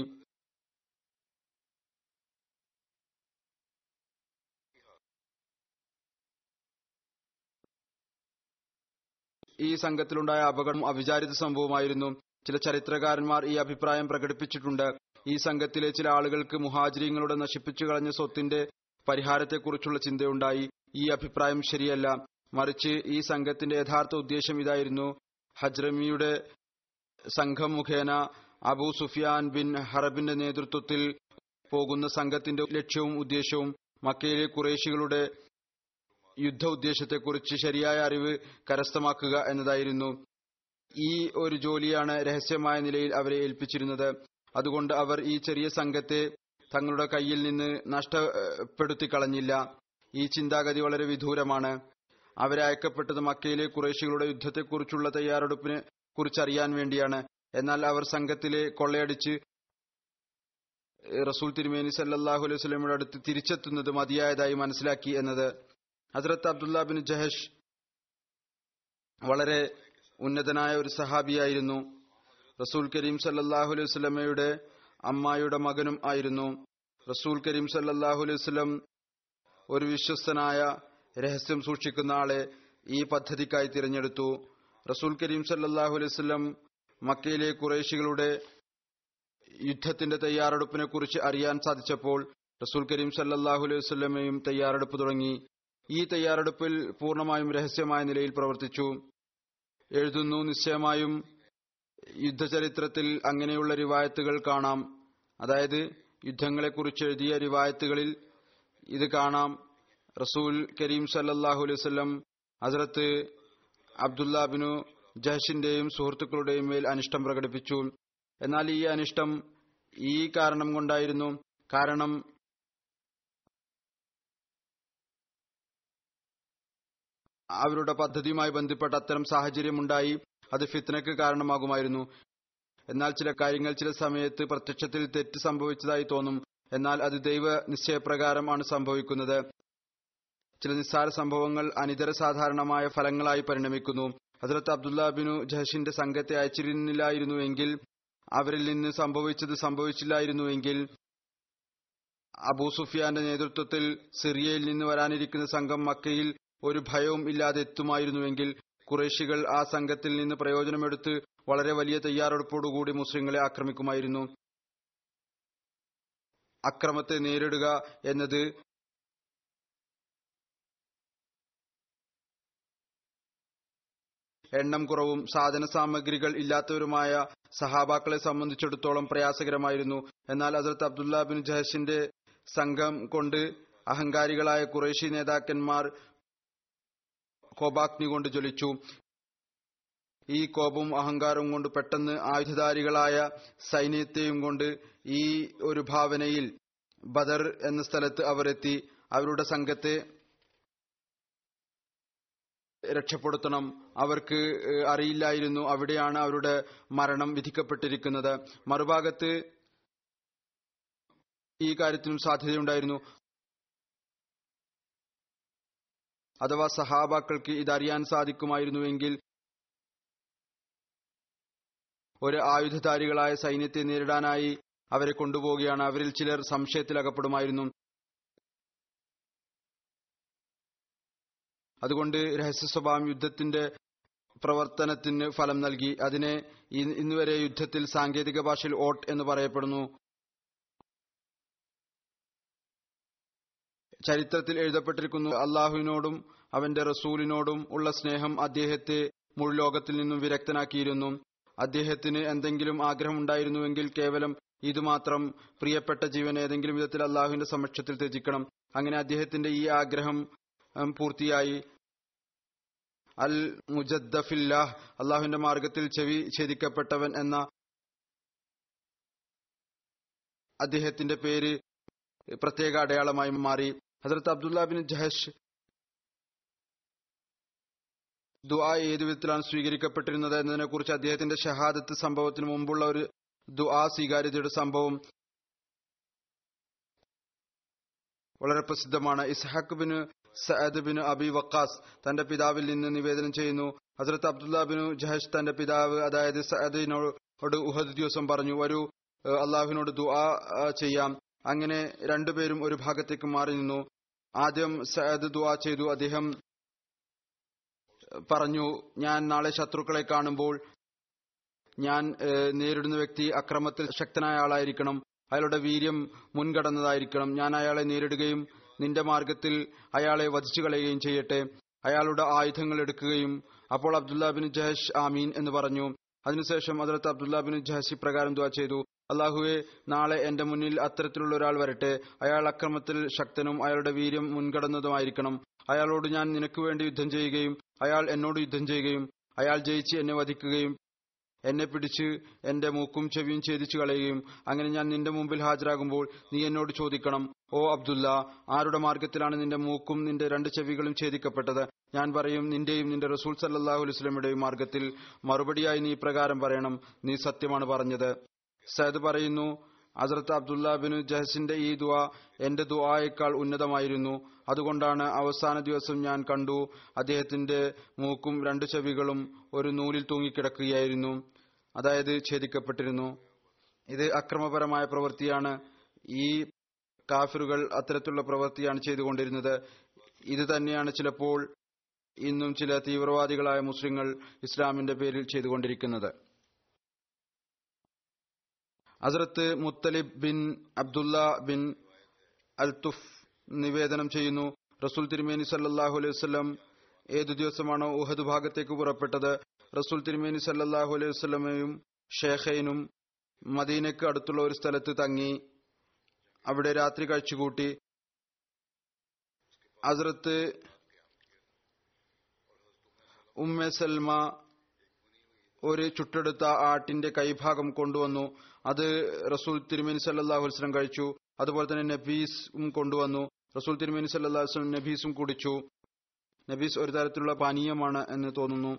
ഈ സംഘത്തിലുണ്ടായ അപകടം അവിചാരിത സംഭവമായിരുന്നു ചില ചരിത്രകാരന്മാർ ഈ അഭിപ്രായം പ്രകടിപ്പിച്ചിട്ടുണ്ട് ഈ സംഘത്തിലെ ചില ആളുകൾക്ക് മുഹാജിരിങ്ങളുടെ നശിപ്പിച്ചു കളഞ്ഞ സ്വത്തിന്റെ പരിഹാരത്തെക്കുറിച്ചുള്ള ചിന്തയുണ്ടായി ഈ അഭിപ്രായം ശരിയല്ല മറിച്ച് ഈ സംഘത്തിന്റെ യഥാർത്ഥ ഉദ്ദേശം ഇതായിരുന്നു ഹജ്രമിയുടെ സംഘം മുഖേന അബൂ സുഫിയാൻ ബിൻ ഹറബിന്റെ നേതൃത്വത്തിൽ പോകുന്ന സംഘത്തിന്റെ ലക്ഷ്യവും ഉദ്ദേശവും മക്കയിലെ കുറേശികളുടെ യുദ്ധ ഉദ്ദേശത്തെക്കുറിച്ച് ശരിയായ അറിവ് കരസ്ഥമാക്കുക എന്നതായിരുന്നു ഈ ഒരു ജോലിയാണ് രഹസ്യമായ നിലയിൽ അവരെ ഏൽപ്പിച്ചിരുന്നത് അതുകൊണ്ട് അവർ ഈ ചെറിയ സംഘത്തെ തങ്ങളുടെ കയ്യിൽ നിന്ന് നഷ്ടപ്പെടുത്തി കളഞ്ഞില്ല ഈ ചിന്താഗതി വളരെ വിദൂരമാണ് അവരെ അയക്കപ്പെട്ടത് മക്കയിലെ കുറേശികളുടെ യുദ്ധത്തെക്കുറിച്ചുള്ള തയ്യാറെടുപ്പിനെ കുറിച്ചറിയാൻ വേണ്ടിയാണ് എന്നാൽ അവർ സംഘത്തിലെ കൊള്ളയടിച്ച് റസൂൽ തിരുമേനി സല്ലാഹു അലൈഹി സ്വലമിയുടെ അടുത്ത് തിരിച്ചെത്തുന്നത് മതിയായതായി മനസ്സിലാക്കി എന്നത് ഹസ്രത്ത് അബ്ദുല്ല ബിൻ ജഹഷ് വളരെ ഉന്നതനായ ഒരു സഹാബിയായിരുന്നു റസൂൽ കരീം സല്ലാഹു അലൈഹി സ്വലമയുടെ അമ്മായിയുടെ മകനും ആയിരുന്നു റസൂൽ കരീം സല്ലാഹു അലൈഹി സ്വലം ഒരു വിശ്വസ്തനായ രഹസ്യം സൂക്ഷിക്കുന്ന ആളെ ഈ പദ്ധതിക്കായി തിരഞ്ഞെടുത്തു റസൂൽ കരീം സല്ലാഹു അലൈഹി സ്വലം മക്കയിലെ കുറേശികളുടെ യുദ്ധത്തിന്റെ തയ്യാറെടുപ്പിനെ കുറിച്ച് അറിയാൻ സാധിച്ചപ്പോൾ റസൂൽ കരീം സല്ലാഹു അലൈഹി വസ്ലമയും തയ്യാറെടുപ്പ് തുടങ്ങി ഈ തയ്യാറെടുപ്പിൽ പൂർണ്ണമായും രഹസ്യമായ നിലയിൽ പ്രവർത്തിച്ചു എഴുതുന്നു നിശ്ചയമായും യുദ്ധചരിത്രത്തിൽ അങ്ങനെയുള്ള റിവായത്തുകൾ കാണാം അതായത് യുദ്ധങ്ങളെക്കുറിച്ച് എഴുതിയ റിവായത്തുകളിൽ ഇത് കാണാം റസൂൽ കരീം സല്ലാഹു അലൈഹി വസ്ലം ഹസരത്ത് അബ്ദുല്ല ബിനു ജഹഷിന്റെയും സുഹൃത്തുക്കളുടെയും മേൽ അനിഷ്ടം പ്രകടിപ്പിച്ചു എന്നാൽ ഈ അനിഷ്ടം ഈ കാരണം കൊണ്ടായിരുന്നു കാരണം അവരുടെ പദ്ധതിയുമായി ബന്ധപ്പെട്ട അത്തരം സാഹചര്യമുണ്ടായി അത് ഫിത്നക്ക് കാരണമാകുമായിരുന്നു എന്നാൽ ചില കാര്യങ്ങൾ ചില സമയത്ത് പ്രത്യക്ഷത്തിൽ തെറ്റ് സംഭവിച്ചതായി തോന്നും എന്നാൽ അത് ദൈവ നിശ്ചയപ്രകാരമാണ് സംഭവിക്കുന്നത് ചില നിസ്സാര സംഭവങ്ങൾ അനിതര സാധാരണമായ ഫലങ്ങളായി പരിണമിക്കുന്നു ഹസരത്ത് അബ്ദുല്ല ബിനു ജഹഷിന്റെ സംഘത്തെ അയച്ചിരുന്നില്ലായിരുന്നുവെങ്കിൽ അവരിൽ നിന്ന് സംഭവിച്ചത് സംഭവിച്ചില്ലായിരുന്നുവെങ്കിൽ അബൂ സുഫിയാന്റെ നേതൃത്വത്തിൽ സിറിയയിൽ നിന്ന് വരാനിരിക്കുന്ന സംഘം മക്കയിൽ ഒരു ഭയവും ഇല്ലാതെ എത്തുമായിരുന്നുവെങ്കിൽ കുറേശികൾ ആ സംഘത്തിൽ നിന്ന് പ്രയോജനമെടുത്ത് വളരെ വലിയ തയ്യാറെടുപ്പോടുകൂടി മുസ്ലിങ്ങളെ ആക്രമിക്കുമായിരുന്നു അക്രമത്തെ നേരിടുക എന്നത് എണ്ണം കുറവും സാധന സാമഗ്രികൾ ഇല്ലാത്തവരുമായ സഹാബാക്കളെ സംബന്ധിച്ചിടത്തോളം പ്രയാസകരമായിരുന്നു എന്നാൽ ഹസരത്ത് അബ്ദുല്ല ബിൻ ജഹഷിന്റെ സംഘം കൊണ്ട് അഹങ്കാരികളായ കുറേശി നേതാക്കന്മാർ കോപാഗ്നി കൊണ്ട് ജ്വലിച്ചു ഈ കോപവും അഹങ്കാരവും കൊണ്ട് പെട്ടെന്ന് ആയുധധാരികളായ സൈന്യത്തെയും കൊണ്ട് ഈ ഒരു ഭാവനയിൽ ബദർ എന്ന സ്ഥലത്ത് അവർ എത്തി അവരുടെ സംഘത്തെ രക്ഷപ്പെടുത്തണം അവർക്ക് അറിയില്ലായിരുന്നു അവിടെയാണ് അവരുടെ മരണം വിധിക്കപ്പെട്ടിരിക്കുന്നത് മറുഭാഗത്ത് ഈ കാര്യത്തിനും സാധ്യതയുണ്ടായിരുന്നു അഥവാ സഹാബാക്കൾക്ക് ഇതറിയാൻ സാധിക്കുമായിരുന്നുവെങ്കിൽ ഒരു ആയുധധാരികളായ സൈന്യത്തെ നേരിടാനായി അവരെ കൊണ്ടുപോവുകയാണ് അവരിൽ ചിലർ സംശയത്തിൽ അകപ്പെടുമായിരുന്നു അതുകൊണ്ട് രഹസ്യ സ്വഭാവം യുദ്ധത്തിന്റെ പ്രവർത്തനത്തിന് ഫലം നൽകി അതിനെ ഇന്നുവരെ യുദ്ധത്തിൽ സാങ്കേതിക ഭാഷയിൽ ഓട്ട് എന്ന് പറയപ്പെടുന്നു ചരിത്രത്തിൽ എഴുതപ്പെട്ടിരിക്കുന്നു അള്ളാഹുവിനോടും അവന്റെ റസൂലിനോടും ഉള്ള സ്നേഹം അദ്ദേഹത്തെ മുഴുലോകത്തിൽ നിന്നും വിരക്തനാക്കിയിരുന്നു അദ്ദേഹത്തിന് എന്തെങ്കിലും ആഗ്രഹമുണ്ടായിരുന്നുവെങ്കിൽ കേവലം ഇതുമാത്രം പ്രിയപ്പെട്ട ജീവൻ ഏതെങ്കിലും വിധത്തിൽ അള്ളാഹുവിന്റെ സമക്ഷത്തിൽ ത്യജിക്കണം അങ്ങനെ അദ്ദേഹത്തിന്റെ ഈ ആഗ്രഹം പൂർത്തിയായി അൽ മുജദ്ദഫില്ലാഹ് അള്ളാഹുവിന്റെ മാർഗത്തിൽ ചെവി ഛേദിക്കപ്പെട്ടവൻ എന്ന അദ്ദേഹത്തിന്റെ പേര് പ്രത്യേക അടയാളമായി മാറി ഹസരത്ത് അബ്ദുല്ല ബിൻ ജഹഷ് ദുആ ഏതു വിധത്തിലാണ് സ്വീകരിക്കപ്പെട്ടിരുന്നത് എന്നതിനെ കുറിച്ച് അദ്ദേഹത്തിന്റെ ഷഹാദത്ത് സംഭവത്തിന് മുമ്പുള്ള ഒരു ദുആ സ്വീകാര്യതയുടെ സംഭവം വളരെ പ്രസിദ്ധമാണ് Ishaq bin Saad bin Abi Waqqas തന്റെ പിതാവിൽ നിന്ന് നിവേദനം ചെയ്യുന്നു ഹസരത്ത് അബ്ദുല്ല ബിൻ ജഹഷ് തന്റെ പിതാവ് അതായത് സഅദിനോട് ഉഹദ് ദിവസം പറഞ്ഞു വരൂ ഏഹ് അള്ളാഹുവിനോട് ദുആ ആ, ചെയ്യാം അങ്ങനെ രണ്ടുപേരും ഒരു ഭാഗത്തേക്ക് മാറി നിന്നു ആദ്യം സഅദ് ദുആ ചെയ്തു അദ്ദേഹം പറഞ്ഞു ഞാൻ നാളെ ശത്രുക്കളെ കാണുമ്പോൾ ഞാൻ ഏഹ്, നേരിടുന്ന വ്യക്തി അക്രമത്തിൽ ശക്തനായ ആളായിരിക്കണം അയാളുടെ വീര്യം മുൻകടന്നതായിരിക്കണം ഞാൻ അയാളെ നേരിടുകയും നിന്റെ മാർഗത്തിൽ അയാളെ വധിച്ചു കളയുകയും ചെയ്യട്ടെ അയാളുടെ ആയുധങ്ങൾ എടുക്കുകയും അപ്പോൾ അബ്ദുല്ല ബിൻ ജഹഷ് ആമീൻ എന്ന് പറഞ്ഞു അതിനുശേഷം അതിലത്ത് അബ്ദുല്ല ബിൻ ജഹഷ് ഇപ്രകാരം ദുആ ചെയ്തു അള്ളാഹുവെ നാളെ എന്റെ മുന്നിൽ അത്തരത്തിലുള്ള ഒരാൾ വരട്ടെ അയാൾ അക്രമത്തിൽ ശക്തനും അയാളുടെ വീര്യം മുൻകടന്നതുമായിരിക്കണം അയാളോട് ഞാൻ നിനക്ക് വേണ്ടി യുദ്ധം ചെയ്യുകയും അയാൾ എന്നോട് യുദ്ധം ചെയ്യുകയും അയാൾ ജയിച്ച് എന്നെ വധിക്കുകയും എന്നെ പിടിച്ച് എന്റെ മൂക്കും ചെവിയും ഛേദിച്ചു കളയുകയും അങ്ങനെ ഞാൻ നിന്റെ മുമ്പിൽ ഹാജരാകുമ്പോൾ നീ എന്നോട് ചോദിക്കണം ഓ അബ്ദുല്ല ആരുടെ മാർഗത്തിലാണ് നിന്റെ മൂക്കും നിന്റെ രണ്ട് ചെവികളും ഛേദിക്കപ്പെട്ടത് ഞാൻ പറയും നിന്റെയും നിന്റെ റസൂൽ സല്ലാഹു അലുസ്ലമിയുടെയും മാർഗത്തിൽ മറുപടിയായി നീ ഇപ്രകാരം പറയണം നീ സത്യമാണ് പറഞ്ഞത് സയദ് പറയുന്നു ഹസരത്ത് അബ്ദുല്ല ബിൻ ജഹസിന്റെ ഈ ദുആ എന്റെ ദുആയേക്കാൾ ഉന്നതമായിരുന്നു അതുകൊണ്ടാണ് അവസാന ദിവസം ഞാൻ കണ്ടു അദ്ദേഹത്തിന്റെ മൂക്കും രണ്ട് ചെവികളും ഒരു നൂലിൽ തൂങ്ങിക്കിടക്കുകയായിരുന്നു അതായത് ഛേദിക്കപ്പെട്ടിരുന്നു ഇത് അക്രമപരമായ പ്രവൃത്തിയാണ് ഈ കാഫിറുകൾ അത്തരത്തിലുള്ള പ്രവൃത്തിയാണ് ചെയ്തുകൊണ്ടിരുന്നത് ഇത് തന്നെയാണ് ചിലപ്പോൾ ഇന്നും ചില തീവ്രവാദികളായ മുസ്ലിങ്ങൾ ഇസ്ലാമിന്റെ പേരിൽ ചെയ്തുകൊണ്ടിരിക്കുന്നത് Hazrat Muttalib bin Abdullah bin അൽതുഫ് നിവേദനം ചെയ്യുന്നു റസൂൽ തിരുമേനി സല്ലാഹു അലൈഹി വസ്ലം ഏതു ദിവസമാണോ ഉഹദ് ഭാഗത്തേക്ക് പുറപ്പെട്ടത് റസൂൽ തിരുമേനി സല്ലാഹു അലൈഹി വസ്ലമയും ഷേഖൈനും മദീനയ്ക്ക് അടുത്തുള്ള ഒരു സ്ഥലത്ത് തങ്ങി അവിടെ രാത്രി കഴിച്ചുകൂട്ടി ഹസ്രത്ത് ഉമ്മ സൽമ ഒരു ചുട്ടെടുത്ത ആട്ടിന്റെ കൈഭാഗം കൊണ്ടുവന്നു അത് റസൂൽ തിരുമേനി സല്ലാഹു വസ്ലം കഴിച്ചു അതുപോലെ തന്നെ നബീസും കൊണ്ടുവന്നു റസൂൽ തിരുമേനി സല്ലാഹു വസ്ലം നബീസും കുടിച്ചു നബീസ് ഒരു തരത്തിലുള്ള പാനീയമാണ് എന്ന് തോന്നുന്നു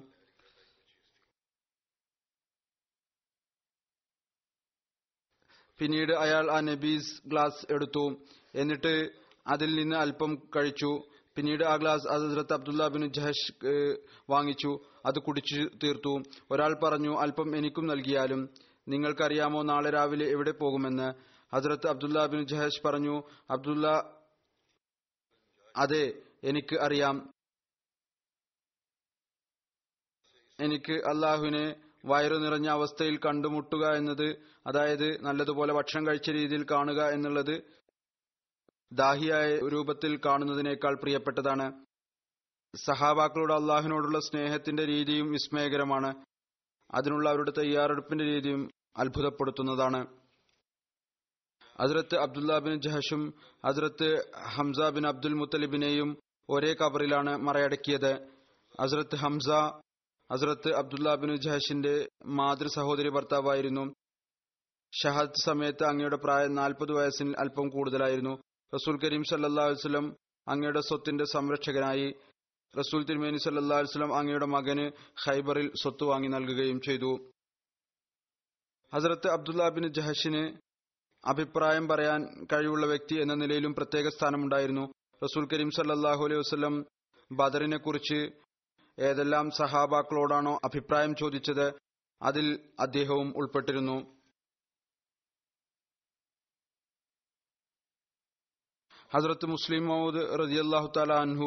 പിന്നീട് അയാൾ ആ നബീസ് ഗ്ലാസ് എടുത്തു എന്നിട്ട് അതിൽ നിന്ന് അല്പം കഴിച്ചു പിന്നീട് ആ ഗ്ലാസ് ഹസ്രത്ത് അബ്ദുല്ല ബിൻ ജഹഷ് ഏഹ്, വാങ്ങിച്ചു അത് കുടിച്ചു തീർത്തു ഒരാൾ പറഞ്ഞു അല്പം എനിക്കും നൽകിയാലും നിങ്ങൾക്കറിയാമോ നാളെ രാവിലെ എവിടെ പോകുമെന്ന് ഹസ്രത്ത് അബ്ദുല്ല ബിൻ ജഹഷ് പറഞ്ഞു അബ്ദുല്ല അതെ എനിക്ക് അറിയാം എനിക്ക് അള്ളാഹുവിനെ വയറു നിറഞ്ഞ അവസ്ഥയിൽ കണ്ടുമുട്ടുക എന്നത് അതായത് നല്ലതുപോലെ ഭക്ഷണം കഴിച്ച രീതിയിൽ കാണുക എന്നുള്ളത് ദാഹിയായ രൂപത്തിൽ കാണുന്നതിനേക്കാൾ പ്രിയപ്പെട്ടതാണ് സഹാബാക്കളുടെ അള്ളാഹുവിനോടുള്ള സ്നേഹത്തിന്റെ രീതിയും വിസ്മയകരമാണ് അതിനുള്ള അവരുടെ തയ്യാറെടുപ്പിന്റെ രീതിയും അത്ഭുതപ്പെടുത്തുന്നതാണ് ഹസ്രത്ത് അബ്ദുല്ല ബിൻ ജഹഷും ഹസ്രത്ത് ഹംസ ബിൻ അബ്ദുൽ മുത്തലിബിനെയും ഒരേ കബറിലാണ് മറയടക്കിയത് ഹസ്രത്ത് ഹംസ ഹസ്രത്ത് അബ്ദുല്ല ബിൻ ജഹഷിന്റെ മാതൃ സഹോദരി ഭർത്താവായിരുന്നു ഷഹാദ് സമയത്ത് അങ്ങയുടെ പ്രായം നാൽപ്പത് വയസ്സിന് അല്പം കൂടുതലായിരുന്നു റസൂൽ കരീം സല്ലാ വസ്ലം അങ്ങയുടെ സ്വത്തിന്റെ സംരക്ഷകനായി റസൂൽ തിരുമേനി സല്ലാ വസ്ലം അങ്ങയുടെ മകന് ഖൈബറിൽ സ്വത്ത് വാങ്ങി നൽകുകയും ചെയ്തു ഹസ്രത്ത് അബ്ദുല്ല ബിൻ ജഹഷിന് അഭിപ്രായം പറയാൻ കഴിവുള്ള വ്യക്തി എന്ന നിലയിലും പ്രത്യേക സ്ഥാനമുണ്ടായിരുന്നു റസൂൽ കരീം സല്ലാഹു അലൈഹി വസ്ലം ബദറിനെ കുറിച്ച് ഏതെല്ലാം സഹാബാക്കളോടാണോ അഭിപ്രായം ചോദിച്ചത് അതിൽ അദ്ദേഹവും ഉൾപ്പെട്ടിരുന്നു ഹസ്രത്ത് മുസ്ലിം മൗദ് റതിയല്ലാഹു താല അൻഹു